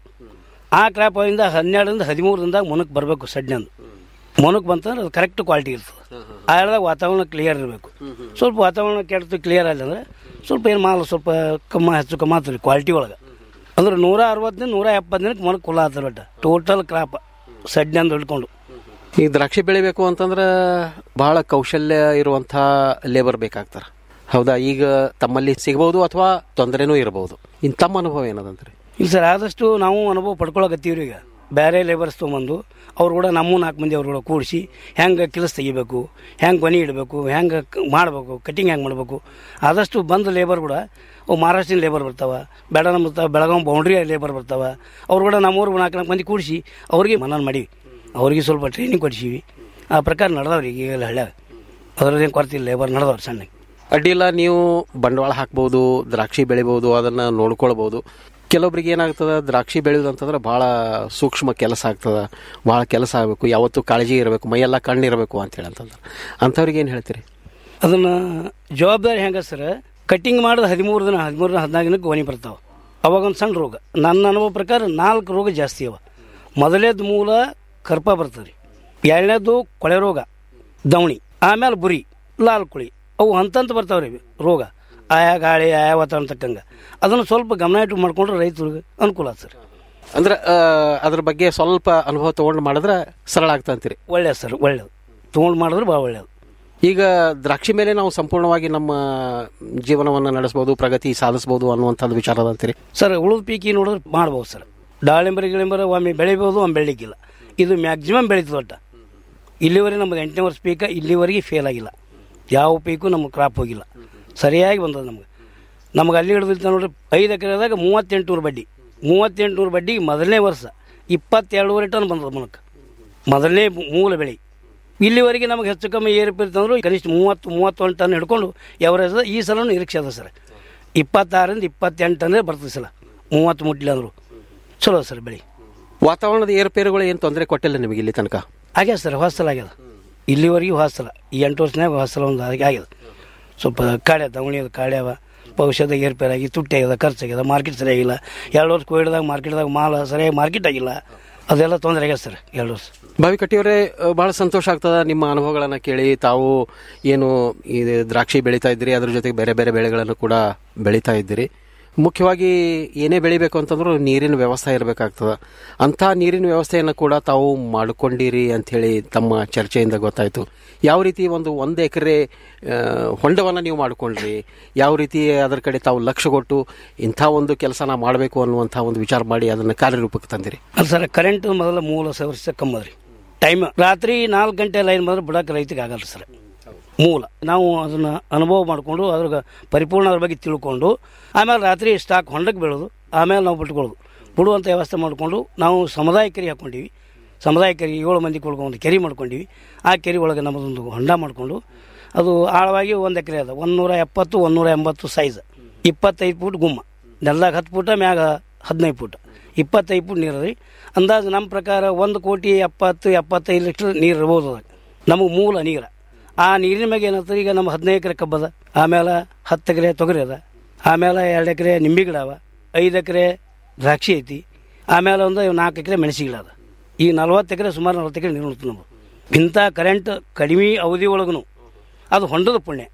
ಆ ಕ್ರಾಪ್ ಇಂದ ಹನ್ನೆರಡರಿಂದ ಹದಿಮೂರು ದಿನದಾಗ ಮೊನಕ್ ಬರಬೇಕು ಸಡ್ನಂದು ಮೊನಕ್ ಬಂತಂದ್ರೆ ಅದು ಕರೆಕ್ಟ್ ಕ್ವಾಲಿಟಿ ಇರ್ತದೆ ಆ ಹೇಳ್ದಾಗ ವಾತಾವರಣ ಕ್ಲಿಯರ್ ಇರಬೇಕು ಸ್ವಲ್ಪ ವಾತಾವರಣ ಕೆಡ್ತು ಕ್ಲಿಯರ್ ಆಯ್ತು ಅಂದ್ರೆ ಸ್ವಲ್ಪ ಏನು ಮಾಲ್ ಸ್ವಲ್ಪ ಕಮ್ಮ ಹೆಚ್ಚು ಕಮ್ಮ ಆಗ್ತದೆ ಕ್ವಾಲಿಟಿ ಒಳಗೆ ಅಂದ್ರೆ ನೂರ ಅರವತ್ತು ದಿನ ನೂರ ಎಪ್ಪತ್ತು ದಿನಕ್ಕೆ ಮೊನಕ್ ಕುಲ್ಲ ಆಗ್ತದೆ ಬಟ್ ಟೋಟಲ್ ಕ್ರಾಪ್ ಸಡ್ನಂದು ಹಿಡ್ಕೊಂಡು ಈಗ ದ್ರಾಕ್ಷಿ ಬೆಳಿಬೇಕು ಅಂತಂದ್ರೆ ಬಹಳ ಕೌಶಲ್ಯ ಇರುವಂಥ ಲೇಬರ್ ಬೇಕಾಗ್ತಾರೆ ಹೌದಾ ಈಗ ತಮ್ಮಲ್ಲಿ ಸಿಗಬಹುದು ಅಥವಾ ತೊಂದರೆನೂ ಇರಬಹುದು ಇನ್ನು ತಮ್ಮ ಅನುಭವ ಏನದಂತ್ರಿ ಇಲ್ಲ ಸರ್ ಆದಷ್ಟು ನಾವು ಅನುಭವ ಪಡ್ಕೊಳಕತ್ತೀವ್ರಿ ಈಗ ಬೇರೆ ಲೇಬರ್ಸ್ ತೊಗೊಂಬಂದು ಅವ್ರು ಕೂಡ ನಮ್ಮ ನಾಲ್ಕು ಮಂದಿ ಅವ್ರು ಕೂಡ ಕೂಡಿಸಿ ಹೆಂಗೆ ಕೆಲಸ ತೆಗಿಬೇಕು ಹೆಂಗೆ ಕೊನೆ ಇಡಬೇಕು ಹೆಂಗೆ ಮಾಡಬೇಕು ಕಟಿಂಗ್ ಹೆಂಗೆ ಮಾಡಬೇಕು ಆದಷ್ಟು ಬಂದ ಲೇಬರ್ ಕೂಡ ಅವು ಮಹಾರಾಷ್ಟ್ರೀಯನ್ ಲೇಬರ್ ಬರ್ತಾವ ಬೇಡ ನಮ್ಮ ಬರ್ತಾವ ಬೆಳಗಾವಿ ಬೌಂಡ್ರಿ ಲೇಬರ್ ಬರ್ತಾವ ಅವ್ರು ಕೂಡ ನಮ್ಮೂರು ನಾಲ್ಕು ನಾಲ್ಕು ಮಂದಿ ಕೂಡಿಸಿ ಅವ್ರಿಗೆ ಮನನ್ ಮಾಡೀವಿ ಅವ್ರಿಗೆ ಸ್ವಲ್ಪ ಟ್ರೈನಿಂಗ್ ಕೊಡಿಸೀವಿ ಆ ಪ್ರಕಾರ ನಡೆದವ್ರಿ ಈಗೆಲ್ಲ ಹಳ್ಳ್ಯಾಗ ಅದ್ರದ್ದೇನು ಕೊರತೆ ಇಲ್ಲ ಲೇಬರ್ ನಡೆದವ್ರು ಸಣ್ಣ ಅಡ್ಡಿಲ್ಲ ನೀವು ಬಂಡವಾಳ ಹಾಕ್ಬೋದು ದ್ರಾಕ್ಷಿ ಬೆಳಿಬೋದು ಅದನ್ನು ನೋಡ್ಕೊಳ್ಬೋದು ಕೆಲವೊಬ್ರಿಗೆ ಏನಾಗ್ತದೆ ದ್ರಾಕ್ಷಿ ಬೆಳೆಯೋದು ಅಂತಂದ್ರೆ ಭಾಳ ಸೂಕ್ಷ್ಮ ಕೆಲಸ ಆಗ್ತದೆ ಭಾಳ ಕೆಲಸ ಆಗಬೇಕು ಯಾವತ್ತೂ ಕಾಳಜಿ ಇರಬೇಕು ಮೈಯೆಲ್ಲ ಕಣ್ಣಿರಬೇಕು ಅಂತೇಳಿ ಅಂತಂದ್ರೆ ಅಂಥವ್ರಿಗೆ ಏನು ಹೇಳ್ತೀರಿ ಅದನ್ನು ಜವಾಬ್ದಾರಿ ಹೆಂಗ ಸರ್ ಕಟ್ಟಿಂಗ್ ಮಾಡಿದ ಹದಿಮೂರು ದಿನ ಹದಿಮೂರು ದಿನ ಹದಿನಾಲ್ಕು ದಿನಕ್ಕೆ ಗೊನಿ ಬರ್ತಾವೆ ಅವಾಗ ಒಂದು ಸಣ್ಣ ರೋಗ ನನ್ನ ಅನುಭವ ಪ್ರಕಾರ ನಾಲ್ಕು ರೋಗ ಜಾಸ್ತಿ ಅವ ಮೊದಲೇದು ಮೂಲ ಕರ್ಪ ಬರ್ತದೆ ಎರಡನೇದು ಕೊಳೆ ರೋಗ ದವಣಿ ಆಮೇಲೆ ಬುರಿ ಲಾಲ್ ಕುಳಿ ಅವು ಹಂತಂತ ಬರ್ತಾವ್ರಿ ರೋಗ ಆಯಾ ಗಾಳಿ ಆಯಾ ವಾತಾವರಣ ತಕ್ಕಂಗೆ ಅದನ್ನು ಸ್ವಲ್ಪ ಗಮನ ಇಟ್ಟು ಮಾಡ್ಕೊಂಡ್ರೆ ರೈತರಿಗೆ ಅನುಕೂಲ ಆತ್ ಸರ್ ಅಂದ್ರೆ ಆ, ಅದ್ರ ಬಗ್ಗೆ ಸ್ವಲ್ಪ ಅನುಭವ ತಗೊಂಡು ಮಾಡಿದ್ರೆ ಸರಳ ಆಗ್ತಾ ಅಂತೀರಿ ಒಳ್ಳೇದು ಸರ್ ಒಳ್ಳೇದು ತೊಗೊಂಡು ಮಾಡಿದ್ರೆ ಭಾಳ ಒಳ್ಳೇದು ಈಗ ದ್ರಾಕ್ಷಿ ಮೇಲೆ ನಾವು ಸಂಪೂರ್ಣವಾಗಿ ನಮ್ಮ ಜೀವನವನ್ನು ನಡೆಸ್ಬೋದು ಪ್ರಗತಿ ಸಾಧಿಸ್ಬೋದು ಅನ್ನುವಂಥದ್ದು ವಿಚಾರ ಅದಂತೀರಿ ಸರ್ ಉಳಿದ ಪೀಕಿ ನೋಡಿದ್ರೆ ಮಾಡ್ಬೋದು ಸರ್ ದಾಳಿಂಬರಿ ಗಿಳಿಂಬರ ಒಮ್ಮೆ ಬೆಳಿಬೋದು ಒಮ್ಮೆ ಬೆಳಿಲಿಕ್ಕಿಲ್ಲ ಇದು ಮ್ಯಾಕ್ಸಿಮಮ್ ಬೆಳೀತದೆ ಒಟ್ಟು ಇಲ್ಲಿವರೆಗೆ ನಮ್ಮದು ಎಂಟನೇ ವರ್ಷ ಪೀಕ ಇಲ್ಲಿವರೆಗೆ ಫೇಲ್ ಆಗಿಲ್ಲ ಯಾವ ಪೀಕು ನಮ್ಗೆ ಕ್ರಾಪ್ ಹೋಗಿಲ್ಲ ಸರಿಯಾಗಿ ಬಂದದ ನಮ್ಗೆ ನಮ್ಗೆ ಅಲ್ಲಿ ಹಿಡಿದಿರ್ತ ನೋಡ್ರಿ ಐದು ಎಕರೆದಾಗ ಮೂವತ್ತೆಂಟು ನೂರು ಬಡ್ಡಿ ಮೂವತ್ತೆಂಟು ನೂರು ಬಡ್ಡಿ ಮೊದಲನೇ ವರ್ಷ ಇಪ್ಪತ್ತೆರಡೂವರೆ ಟನ್ ಬಂದದ ಮೂಲಕ ಮೊದಲನೇ ಮೂಲ ಬೆಳೆ ಇಲ್ಲಿವರೆಗೆ ನಮಗೆ ಹೆಚ್ಚು ಕಮ್ಮಿ ಏರುಪೇರು ತಂದ್ರು ಕನಿಷ್ಠ ಮೂವತ್ತು ಮೂವತ್ತೊಂದು ಟನ್ ಹಿಡ್ಕೊಂಡು ಎವರೇಜ್ ಈ ಸಲ ನಿರೀಕ್ಷೆ ಅದ ಸರ್ ಇಪ್ಪತ್ತಾರರಿಂದ ಇಪ್ಪತ್ತೆಂಟು ಟನ್ನೇ ಬರ್ತದೆ ಸಲ ಮೂವತ್ತು ಮುಟ್ಲಿ ಅಂದರು ಚಲೋ ಸರ್ ಬೆಳೆ ವಾತಾವರಣದ ಏರುಪೇರುಗಳು ಏನು ತೊಂದರೆ ಕೊಟ್ಟಿಲ್ಲ ನಿಮಗೆ ಇಲ್ಲಿ ತನಕ ಆಗ್ಯದ ಸರ್ ಹೊಸಲ ಆಗ್ಯದ ಇಲ್ಲಿವರೆಗೂ ಹೊಸಲ ಈ ಎಂಟು ವರ್ಷನಾಗ ಹೊಸಲ ಒಂದು ಆಗಿ- ಆಗ್ಯದ ಸ್ವಲ್ಪ ಕಾಳೆ ದವಣಿ ಅದ ಕಾಳೆ ಅವ ಔಷಧ ಏರ್ಪೇರಾಗಿ ತುಟ್ಟಿ ಆಗ್ಯದ ಖರ್ಚಾಗ್ಯದ ಮಾರ್ಕೆಟ್ ಸರಿಯಾಗಿಲ್ಲ ಎರಡು ವರ್ಷ ಕೋವಿಡ್ದಾಗ ಮಾರ್ಕೆಟ್ದಾಗ ಮಾಲ್ ಸರಿಯಾಗಿ ಮಾರ್ಕೆಟ್ ಆಗಿಲ್ಲ ಅದೆಲ್ಲ ತೊಂದರೆ ಆಗ್ಯದ ಸರ್ ಎರಡು ವರ್ಷ ಬಾವಿ ಕಟ್ಟಿಯವರೇ ಬಹಳ ಸಂತೋಷ ಆಗ್ತದ ನಿಮ್ಮ ಅನುಭವಗಳನ್ನು ಕೇಳಿ ತಾವು ಏನು ಈ ದ್ರಾಕ್ಷಿ ಬೆಳೀತಾ ಇದ್ದೀರಿ ಅದ್ರ ಜೊತೆಗೆ ಬೇರೆ ಬೇರೆ ಬೆಳೆಗಳನ್ನು ಕೂಡ ಬೆಳೀತಾ ಇದ್ದೀರಿ ಮುಖ್ಯವಾಗಿ ಏನೇ ಬೆಳಿಬೇಕು ಅಂತಂದ್ರೂ ನೀರಿನ ವ್ಯವಸ್ಥೆ ಇರಬೇಕಾಗ್ತದ ಅಂಥ ನೀರಿನ ವ್ಯವಸ್ಥೆಯನ್ನು ಕೂಡ ತಾವು ಮಾಡಿಕೊಂಡಿರಿ ಅಂಥೇಳಿ ತಮ್ಮ ಚರ್ಚೆಯಿಂದ ಗೊತ್ತಾಯಿತು ಯಾವ ರೀತಿ ಒಂದು ಒಂದು ಎಕರೆ ಹೊಂಡವನ್ನು ನೀವು ಮಾಡಿಕೊಂಡ್ರಿ ಯಾವ ರೀತಿ ಅದರ ಕಡೆ ತಾವು ಲಕ್ಷ್ಯ ಕೊಟ್ಟು ಇಂಥ ಒಂದು ಕೆಲಸನ ಮಾಡಬೇಕು ಅನ್ನುವಂಥ ಒಂದು ವಿಚಾರ ಮಾಡಿ ಅದನ್ನು ಕಾರ್ಯರೂಪಕ್ಕೆ ತಂದಿರಿ ಅಲ್ಲ ಸರ್ ಕರೆಂಟ್ ಮೊದಲ ಮೂಲ ವರ್ಷ ಕಮ್ಮದ್ರಿ ಟೈಮ್ ರಾತ್ರಿ ನಾಲ್ಕು ಗಂಟೆ ಲೈನ್ ಬಂದ್ರೆ ಬಿಡಕ್ಕೆ ರೈತಿಗೆ ಆಗಲ್ಲ ಸರ್ ಮೂಲ ನಾವು ಅದನ್ನ ಅನುಭವ ಮಾಡಿಕೊಂಡು ಅದ್ರ ಪರಿಪೂರ್ಣ ಅದ್ರ ಬಗ್ಗೆ ತಿಳ್ಕೊಂಡು ಆಮೇಲೆ ರಾತ್ರಿ ಸ್ಟಾಕ್ ಹೊಂಡಕ್ಕೆ ಬೀಳೋದು ಆಮೇಲೆ ನಾವು ಬಿಟ್ಕೊಳ್ಳೋದು ಬಿಡುವಂಥ ವ್ಯವಸ್ಥೆ ಮಾಡಿಕೊಂಡು ನಾವು ಸಮುದಾಯ ಕೆರೆ ಹಾಕ್ಕೊಂಡಿವಿ ಸಮುದಾಯ ಕೆರೆ ಏಳು ಮಂದಿ ಕೊಡ್ಕೊಂಡು ಒಂದು ಕೆರೆ ಮಾಡ್ಕೊಂಡಿವಿ ಆ ಕೆರೆ ಒಳಗೆ ನಮ್ಮದೊಂದು ಹೊಂಡ ಮಾಡಿಕೊಂಡು ಅದು ಆಳವಾಗಿ ಒಂದು ಎಕರೆ ಅದ ಒಂದೂರ ಎಪ್ಪತ್ತು ಒಂದೂರ ಎಂಬತ್ತು ಸೈಜ್ ಇಪ್ಪತ್ತೈದು ಫೂಟ್ ಗುಮ್ಮ ನೆಲದಾಗ ಹತ್ತು ಫೂಟ ಮ್ಯಾಗ ಹದಿನೈದು ಫೂಟ್ ಇಪ್ಪತ್ತೈದು ಫೂಟ್ ನೀರು ರೀ ಅಂದಾಜು ನಮ್ಮ ಪ್ರಕಾರ ಒಂದು ಕೋಟಿ ಎಪ್ಪತ್ತು ಎಪ್ಪತ್ತೈದು ಲೀಟ್ರ್ ನೀರು ಇರ್ಬೋದು ಅದಾಗ ನಮಗೆ ಮೂಲ ನೀರು ಆ ನೀರಿನ ಮ್ಯಾಗ ಏನಾಗ್ತದೆ ಈಗ ನಮ್ಮ ಹದಿನೈದು ಎಕರೆ ಕಬ್ಬದ ಆಮೇಲೆ ಹತ್ತು ಎಕರೆ ತೊಗರಿ ಅದ ಆಮೇಲೆ ಎರಡು ಎಕರೆ ನಿಂಬೆ ಗಿಡ ಅವ ಐದು ಎಕರೆ ದ್ರಾಕ್ಷಿ ಐತಿ ಆಮೇಲೆ ಒಂದು ನಾಲ್ಕು ಎಕರೆ ಮೆಣಸಿ ಗಿಡ ಅದ ಈ ನಲ್ವತ್ತು ಎಕರೆ ಸುಮಾರು ನಲ್ವತ್ತು ಎಕರೆ ನೀರು ಉಣ್ತು ನಮ್ಗೆ ಇಂಥ ಕರೆಂಟ್ ಕಡಿಮೆ ಅವಧಿ ಒಳಗೂ ಅದು ಹೊಂಡದ ಪುಣ್ಯ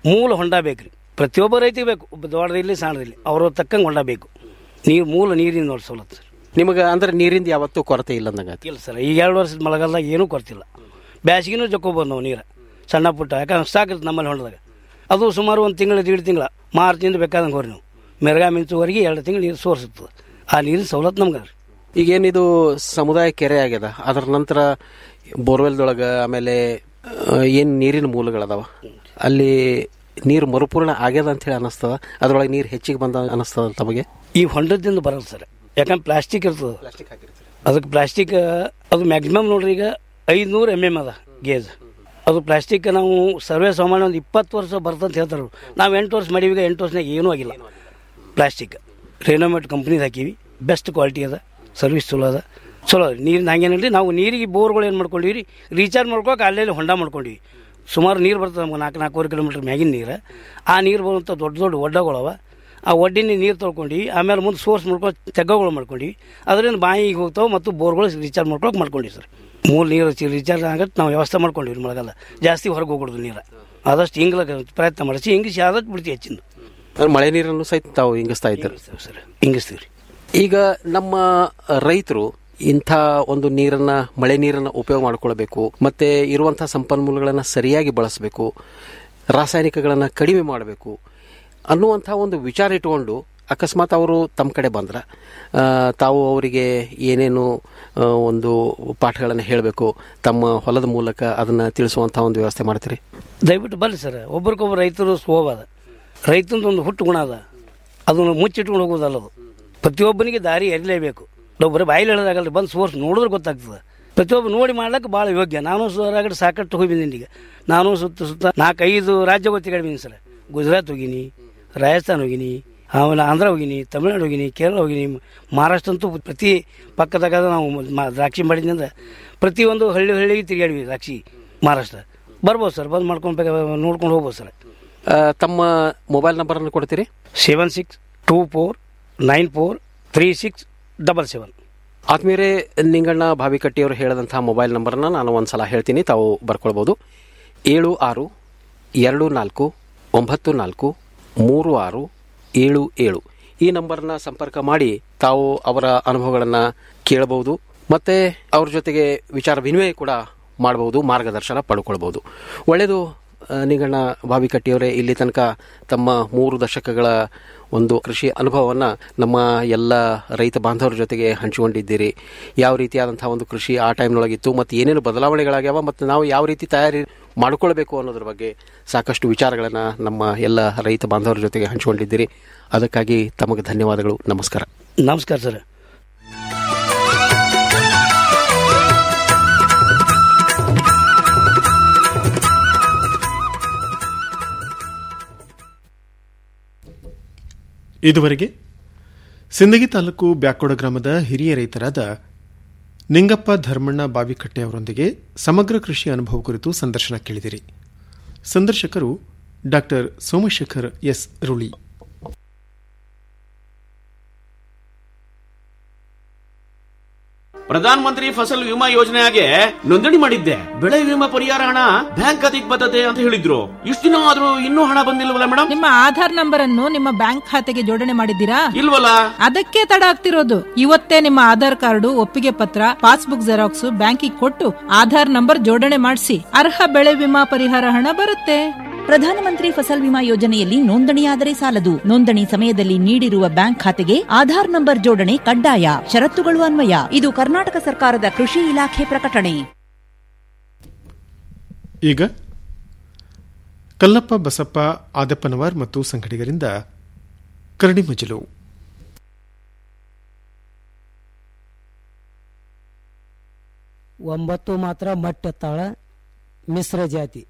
ಮೂಲ ಹೊಂಡ ಬೇಕ್ರಿ ಪ್ರತಿಯೊಬ್ಬ ರೈತಿಗೆ ಬೇಕು ಒಬ್ಬ ದೊಡ್ಡದಿರಲಿ ಸಣ್ಣದಿರಲಿ ಅವ್ರ ತಕ್ಕಂಗೆ ಹೊಂಡ ಬೇಕು ನೀರು ಮೂಲ ನೀರಿನ ನೋಡಿ ಸವಲತ್ತು ಸರ್ ನಿಮಗೆ ಅಂದ್ರೆ ನೀರಿಂದ ಯಾವತ್ತೂ ಕೊರತೆ ಇಲ್ಲ ಅಂದಂಗೆ ಇಲ್ಲ ಸರ್ ಈಗ ಎರಡು ವರ್ಷದ ಮಳೆಗಾಲದಾಗ ಏನೂ ಕೊಡ್ತಿಲ್ಲ ಬ್ಯಾಸಿಗೆನೂ ಜಕ್ಕೋಬೋದು ನಾವು ನೀರು ಸಣ್ಣ ಪುಟ್ಟ ಯಾಕಂದ್ರೆ ಸಾಕಿರುತ್ತೆ ನಮ್ಮಲ್ಲಿ ಹೊಂಡದಾಗ ಅದು ಸುಮಾರು ಒಂದು ತಿಂಗಳು ದೀಡ್ ತಿಂಗಳ ಮಾರ್ಚಿಂದ ಬೇಕಾದಂಗೆ ಹೋರಿ ನೀವು ಮೆರಗಾ ಮಿಂಚುವರೆಗೆ ಎರಡು ತಿಂಗಳು ನೀರು ಸೋರ್ಸುತ್ತದೆ ಆ ನೀರಿನ ಸವಲತ್ತು ನಮ್ಗೆ ಅದ್ರಿ ಈಗೇನಿದು ಸಮುದಾಯ ಕೆರೆ ಆಗ್ಯದ ಅದರ ನಂತರ ಬೋರ್ವೆಲ್ದೊಳಗೆ ಆಮೇಲೆ ಏನು ನೀರಿನ ಮೂಲಗಳದಾವ ಅಲ್ಲಿ ನೀರು ಮರುಪೂರ್ಣ ಆಗ್ಯದ ಅಂತ ಹೇಳಿ ಅನಿಸ್ತದ ಅದ್ರೊಳಗೆ ನೀರು ಹೆಚ್ಚಿಗೆ ಬಂದ ಅನಿಸ್ತದ ತಮಗೆ ಈ ಹೊಂಡದಿಂದ ಬರಲ್ಲ ಸರ್ ಯಾಕಂದ್ರೆ ಪ್ಲಾಸ್ಟಿಕ್ ಇರ್ತದೆ ಅದಕ್ಕೆ ಪ್ಲಾಸ್ಟಿಕ್ ಅದು ಮ್ಯಾಕ್ಸಿಮಮ್ ನೋಡ್ರಿ ಈಗ ಐದುನೂರು ಎಮ್ ಎಮ್ ಅದ ಗೇಜ್ ಅದು ಪ್ಲಾಸ್ಟಿಕ್ ನಾವು ಸರ್ವೇ ಸಾಮಾನ್ಯ ಒಂದು ಇಪ್ಪತ್ತು ವರ್ಷ ಬರ್ತಂತ ಹೇಳ್ತಾರೆ ನಾವು ಎಂಟು ವರ್ಷ ಮಾಡೀವಿ ಈಗ ಎಂಟು ವರ್ಷನಾಗ ಏನೂ ಆಗಿಲ್ಲ ಪ್ಲಾಸ್ಟಿಕ್ ರೇನೋಮೇಟ್ ಕಂಪ್ನಿದು ಹಾಕೀವಿ ಬೆಸ್ಟ್ ಕ್ವಾಲಿಟಿ ಅದ ಸರ್ವಿಸ್ ಚಲೋ ಅದ ಚಲೋ ಅದ ನೀರಿನ ಹಂಗೇನಿಲ್ಲ ನಾವು ನೀರಿಗೆ ಬೋರ್ಗಳು ಏನು ಮಾಡ್ಕೊಂಡಿವಿ ರೀ ರೀಚಾರ್ಜ್ ಮಾಡ್ಕೊಳಕ್ಕೆ ಅಲ್ಲೇ ಹೊಂಡ ಮಾಡ್ಕೊಂಡಿವಿ ಸುಮಾರು ನೀರು ಬರ್ತದೆ ನಮ್ಗೆ ನಾಲ್ಕು ನಾಲ್ಕೂವರೆ ಕಿಲೋಮೀಟ್ರ್ ಮ್ಯಾಗಿನ ನೀರು ಆ ನೀರು ಬರುವಂಥ ದೊಡ್ಡ ದೊಡ್ಡ ಒಡ್ಡಗಳವ ಆ ಒಡ್ಡಿನ ನೀರು ತೊಳ್ಕೊಂಡಿವಿ ಆಮೇಲೆ ಮುಂದೆ ಸೋರ್ಸ್ ಮಾಡ್ಕೊಂಡು ತೆಗ್ಗಗಳು ಮಾಡ್ಕೊಂಡಿವಿ ಅದರಿಂದ ಬಾಯಿಗೆ ಹೋಗ್ತಾವೆ ಮತ್ತು ಬೋರ್ಗಳು ರೀಚಾರ್ಜ್ ಮಾಡ್ಕೊಳಕ್ಕೆ ಮಾಡ್ಕೊಂಡಿವಿ ಸರ್ ಮೂಲ ನೀರು ರೀಚಾರ್ಜ್ ಆಗತ್ತೆ ನಾವು ವ್ಯವಸ್ಥೆ ಮಾಡ್ಕೊಂಡಿವಿ ಮಳೆಗಾಲ ಜಾಸ್ತಿ ಹೊರಗೆ ಹೋಗ್ಬಿಡ್ದು ನೀರು ಆದಷ್ಟು ಹಿಂಗ್ಲ ಪ್ರಯತ್ನ ಮಾಡಿಸಿ ಹಿಂಗಿಸಿ ಆದಷ್ಟು ಬಿಡ್ತೀವಿ ಹೆಚ್ಚಿನ ಅಂದ್ರೆ ಮಳೆ ನೀರನ್ನು ಸಹಿತ ತಾವು ಹಿಂಗಿಸ್ತಾ ಇದ್ದಾರೆ ಸರ್ ಹಿಂಗಿಸ್ತೀವಿ ಈಗ ನಮ್ಮ ರೈತರು ಇಂಥ ಒಂದು ನೀರನ್ನ ಮಳೆ ನೀರನ್ನ ಉಪಯೋಗ ಮಾಡ್ಕೊಳ್ಬೇಕು ಮತ್ತೆ ಇರುವಂತಹ ಸಂಪನ್ಮೂಲಗಳನ್ನು ಸರಿಯಾಗಿ ಬಳಸಬೇಕು ರಾಸಾಯನಿಕಗಳನ್ನು ಕಡಿಮೆ ಮಾಡಬೇಕು ಅನ್ನುವಂಥ ಒಂದು ವಿಚಾರ ಇಟ್ಕೊಂಡು ಅಕಸ್ಮಾತ್ ಅವರು ತಮ್ಮ ಕಡೆ ಬಂದ್ರ ಆ, ತಾವು ಅವರಿಗೆ ಏನೇನು ಆ, ಒಂದು ಪಾಠಗಳನ್ನು ಹೇಳಬೇಕು ತಮ್ಮ ಹೊಲದ ಮೂಲಕ ಅದನ್ನ ತಿಳಿಸುವಂಥ ಒಂದು ವ್ಯವಸ್ಥೆ ಮಾಡ್ತೀರಿ ದಯವಿಟ್ಟು ಬರ್ರಿ ಸರ್ ಒಬ್ರಿಗೊಬ್ಬರು ರೈತರು ಸ್ವಭಾವ ಅದ ರೈತಂದು ಒಂದು ಹುಟ್ಟು ಗುಣ ಅದ ಅದನ್ನು ಮುಚ್ಚಿಟ್ಕೊಂಡು ಹೋಗೋದಲ್ಲ ಅದು ಪ್ರತಿಯೊಬ್ಬನಿಗೆ ದಾರಿ ಎರಿಲೇಬೇಕು ಒಬ್ಬರು ಬಾಯಲ್ಲಿ ಹೇಳೋದಾಗಲ್ಲ ಬಂದು ಸೋರ್ಸ್ ನೋಡಿದ್ರೆ ಗೊತ್ತಾಗ್ತದೆ ಪ್ರತಿಯೊಬ್ಬ ನೋಡಿ ಮಾಡ್ಲಿಕ್ಕೆ ಭಾಳ ಯೋಗ್ಯ ನಾನು ಹೊರಗಡೆ ಸಾಕಷ್ಟು ಹೋಗಿ ಬಂದೀನಿ ಈಗ ನಾನು ಸುತ್ತ ಸುತ್ತ ನಾಲ್ಕೈದು ರಾಜ್ಯ ಗೊತ್ತಿ ಬಂದೀನಿ ಸರ್ ಗುಜರಾತ್ ಹೋಗಿನಿ ರಾಜಸ್ಥಾನ್ ಹೋಗಿನಿ ಆಮೇಲೆ ಆಂಧ್ರ ಹೋಗಿನಿ ತಮಿಳ್ನಾಡು ಹೋಗಿನಿ ಕೇರಳ ಹೋಗಿನಿ ಮಹಾರಾಷ್ಟ್ರ ಅಂತೂ ಪ್ರತಿ ಪಕ್ಕದಾಗ ನಾವು ಮ- ದ್ರಾಕ್ಷಿ ಮಾಡಿದ್ನಂದ್ರೆ ಪ್ರತಿಯೊಂದು ಹಳ್ಳಿ ಹಳ್ಳಿಗೆ ತಿರುಗಾಡಿವಿ ದ್ರಾಕ್ಷಿ ಮಹಾರಾಷ್ಟ್ರ ಬರ್ಬೋದು ಸರ್ ಬಂದು ಮಾಡ್ಕೊಂಡು ಬೇಕಾ ನೋಡ್ಕೊಂಡು ಹೋಗ್ಬೋದು ಸರ್ ಆ, ತಮ್ಮ ಮೊಬೈಲ್ ನಂಬರನ್ನು ಕೊಡ್ತೀರಿ seven six two four nine four three six double seven ಆತ್ಮೀಯರೇ ನಿಂಗಣ್ಣ ಭಾವಿಕಟ್ಟಿಯವರು ಹೇಳಿದಂತಹ ಮೊಬೈಲ್ ನಂಬರ್ನ ನಾನು ಒಂದ್ಸಲ ಹೇಳ್ತೀನಿ ತಾವು ಬರ್ಕೊಳ್ಬೋದು ಏಳು ಆರು ಎರಡು ನಾಲ್ಕು ಒಂಬತ್ತು ನಾಲ್ಕು ಮೂರು ಆರು ಏಳು ಏಳು ಈ ನಂಬರ್ನ ಸಂಪರ್ಕ ಮಾಡಿ ತಾವು ಅವರ ಅನುಭವಗಳನ್ನು ಕೇಳಬಹುದು ಮತ್ತೆ ಅವ್ರ ಜೊತೆಗೆ ವಿಚಾರ ವಿನಿಮಯ ಕೂಡ ಮಾಡಬಹುದು ಮಾರ್ಗದರ್ಶನ ಪಡ್ಕೊಳ್ಬಹುದು ಒಳ್ಳೆಯದು ಆ, ನಿಂಗಣ್ಣ ಭಾವಿಕಟ್ಟಿಯವರೇ ಇಲ್ಲಿ ತನಕ ತಮ್ಮ ಮೂರು ದಶಕಗಳ ಒಂದು ಕೃಷಿ ಅನುಭವವನ್ನು ನಮ್ಮ ಎಲ್ಲ ರೈತ ಬಾಂಧವರ ಜೊತೆಗೆ ಹಂಚಿಕೊಂಡಿದ್ದೀರಿ ಯಾವ ರೀತಿಯಾದಂತಹ ಒಂದು ಕೃಷಿ ಆ ಟೈಮ್ನೊಳಗಿತ್ತು ಮತ್ತು ಏನೇನು ಬದಲಾವಣೆಗಳಾಗ್ಯಾವ ಮತ್ತು ನಾವು ಯಾವ ರೀತಿ ತಯಾರಿ ಮಾಡಿಕೊಳ್ಬೇಕು ಅನ್ನೋದ್ರ ಬಗ್ಗೆ ಸಾಕಷ್ಟು ವಿಚಾರಗಳನ್ನು ನಮ್ಮ ಎಲ್ಲ ರೈತ ಬಾಂಧವರ ಜೊತೆಗೆ ಹಂಚಿಕೊಂಡಿದ್ದೀರಿ ಅದಕ್ಕಾಗಿ ತಮಗೆ ಧನ್ಯವಾದಗಳು ನಮಸ್ಕಾರ ನಮಸ್ಕಾರ ಸರ್ ಇದುವರೆಗೆ ಸಿಂದಗಿ ತಾಲೂಕು ಬ್ಯಾಕೋಡ ಗ್ರಾಮದ ಹಿರಿಯ ರೈತರಾದ ನಿಂಗಪ್ಪ ಧರ್ಮಣ್ಣ ಬಾವಿಕಟ್ಟೆ ಅವರೊಂದಿಗೆ ಸಮಗ್ರ ಕೃಷಿ ಅನುಭವ ಕುರಿತು ಸಂದರ್ಶನ ಕೇಳಿದಿರಿ ಸಂದರ್ಶಕರು ಡಾಕ್ಟರ್ ಸೋಮಶೇಖರ್ ಎಸ್ ರುಳಿ ಪ್ರಧಾನ ಮಂತ್ರಿ ಫಸಲ್ ವಿಮಾ ಯೋಜನೆಗೆ ನೋಂದಣಿ ಮಾಡಿದ್ದೆ ಬೆಳೆ ವಿಮಾ ಪರಿಹಾರ ಹಣ ಬ್ಯಾಂಕ್ ಖಾತೆಗೆ ಬರ್ತದೆ ಅಂತ ಹೇಳಿದ್ರು ಇಷ್ಟು ದಿನ ಆದ್ರೂ ಇನ್ನೂ ಹಣ ಬಂದಿಲ್ವಲ್ಲ ಮೇಡಮ್ ನಿಮ್ಮ ಆಧಾರ್ ನಂಬರ್ ಅನ್ನು ನಿಮ್ಮ ಬ್ಯಾಂಕ್ ಖಾತೆಗೆ ಜೋಡಣೆ ಮಾಡಿದ್ದೀರಾ ಇಲ್ವಲ್ಲ ಅದಕ್ಕೆ ತಡ ಆಗ್ತಿರೋದು ಇವತ್ತೇ ನಿಮ್ಮ ಆಧಾರ್ ಕಾರ್ಡು ಒಪ್ಪಿಗೆ ಪತ್ರ ಪಾಸ್ಬುಕ್ ಜೆರಾಕ್ಸ್ ಬ್ಯಾಂಕಿಗೆ ಕೊಟ್ಟು ಆಧಾರ್ ನಂಬರ್ ಜೋಡಣೆ ಮಾಡಿಸಿ ಅರ್ಹ ಬೆಳೆ ವಿಮಾ ಪರಿಹಾರ ಹಣ ಬರುತ್ತೆ ಪ್ರಧಾನಮಂತ್ರಿ ಫಸಲ್ ವಿಮಾ ಯೋಜನೆಯಲ್ಲಿ ನೋಂದಣಿಯಾದರೆ ಸಾಲದು ನೋಂದಣಿ ಸಮಯದಲ್ಲಿ ನೀಡಿರುವ ಬ್ಯಾಂಕ್ ಖಾತೆಗೆ ಆಧಾರ್ ನಂಬರ್ ಜೋಡಣೆ ಕಡ್ಡಾಯ ಷರತ್ತುಗಳು ಅನ್ವಯ ಇದು ಕರ್ನಾಟಕ ಸರ್ಕಾರದ ಕೃಷಿ ಇಲಾಖೆ ಪ್ರಕಟಣೆ ಈಗ ಕಲ್ಲಪ್ಪ ಬಸಪ್ಪ ಆದಪ್ಪನವರ್ ಮತ್ತು ಸಂಘಟಿಗರಿಂದ ಕರಡಿ ಮಜಲು ಒಂಬತ್ತು ಮಾತ್ರ ಮಟ್ಟೆತ್ತಾಳ ಮಿಶ್ರ ಜಾತಿ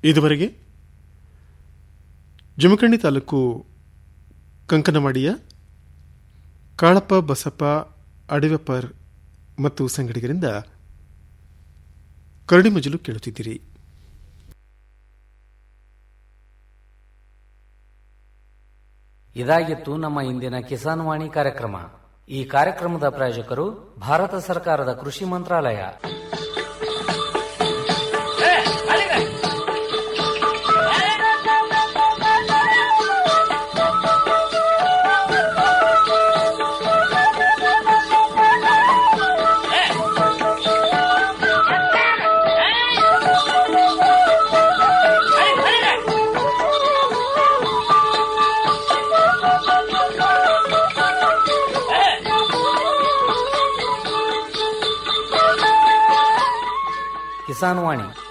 ಇದುವರೆಗೆ ಜಮಖಂಡಿ ತಾಲೂಕು ಕಂಕನವಾಡಿಯ ಕಾಳಪ್ಪ ಬಸಪ್ಪ ಅಡಿವೆಪ್ಪರ್ ಮತ್ತು ಸಂಗಡಿಗರಿಂದ ಕರಡಿ ಮಜಲು ಕೇಳುತ್ತಿದ್ದೀರಿ ಇದಾಗಿತ್ತು ನಮ್ಮ ಇಂದಿನ ಕಿಸಾನ್ ವಾಣಿ ಕಾರ್ಯಕ್ರಮ ಈ ಕಾರ್ಯಕ್ರಮದ ಪ್ರಾಯೋಜಕರು ಭಾರತ ಸರ್ಕಾರದ ಕೃಷಿ ಮಂತ್ರಾಲಯ ಕಿಸಾನ್ ವಾಣಿ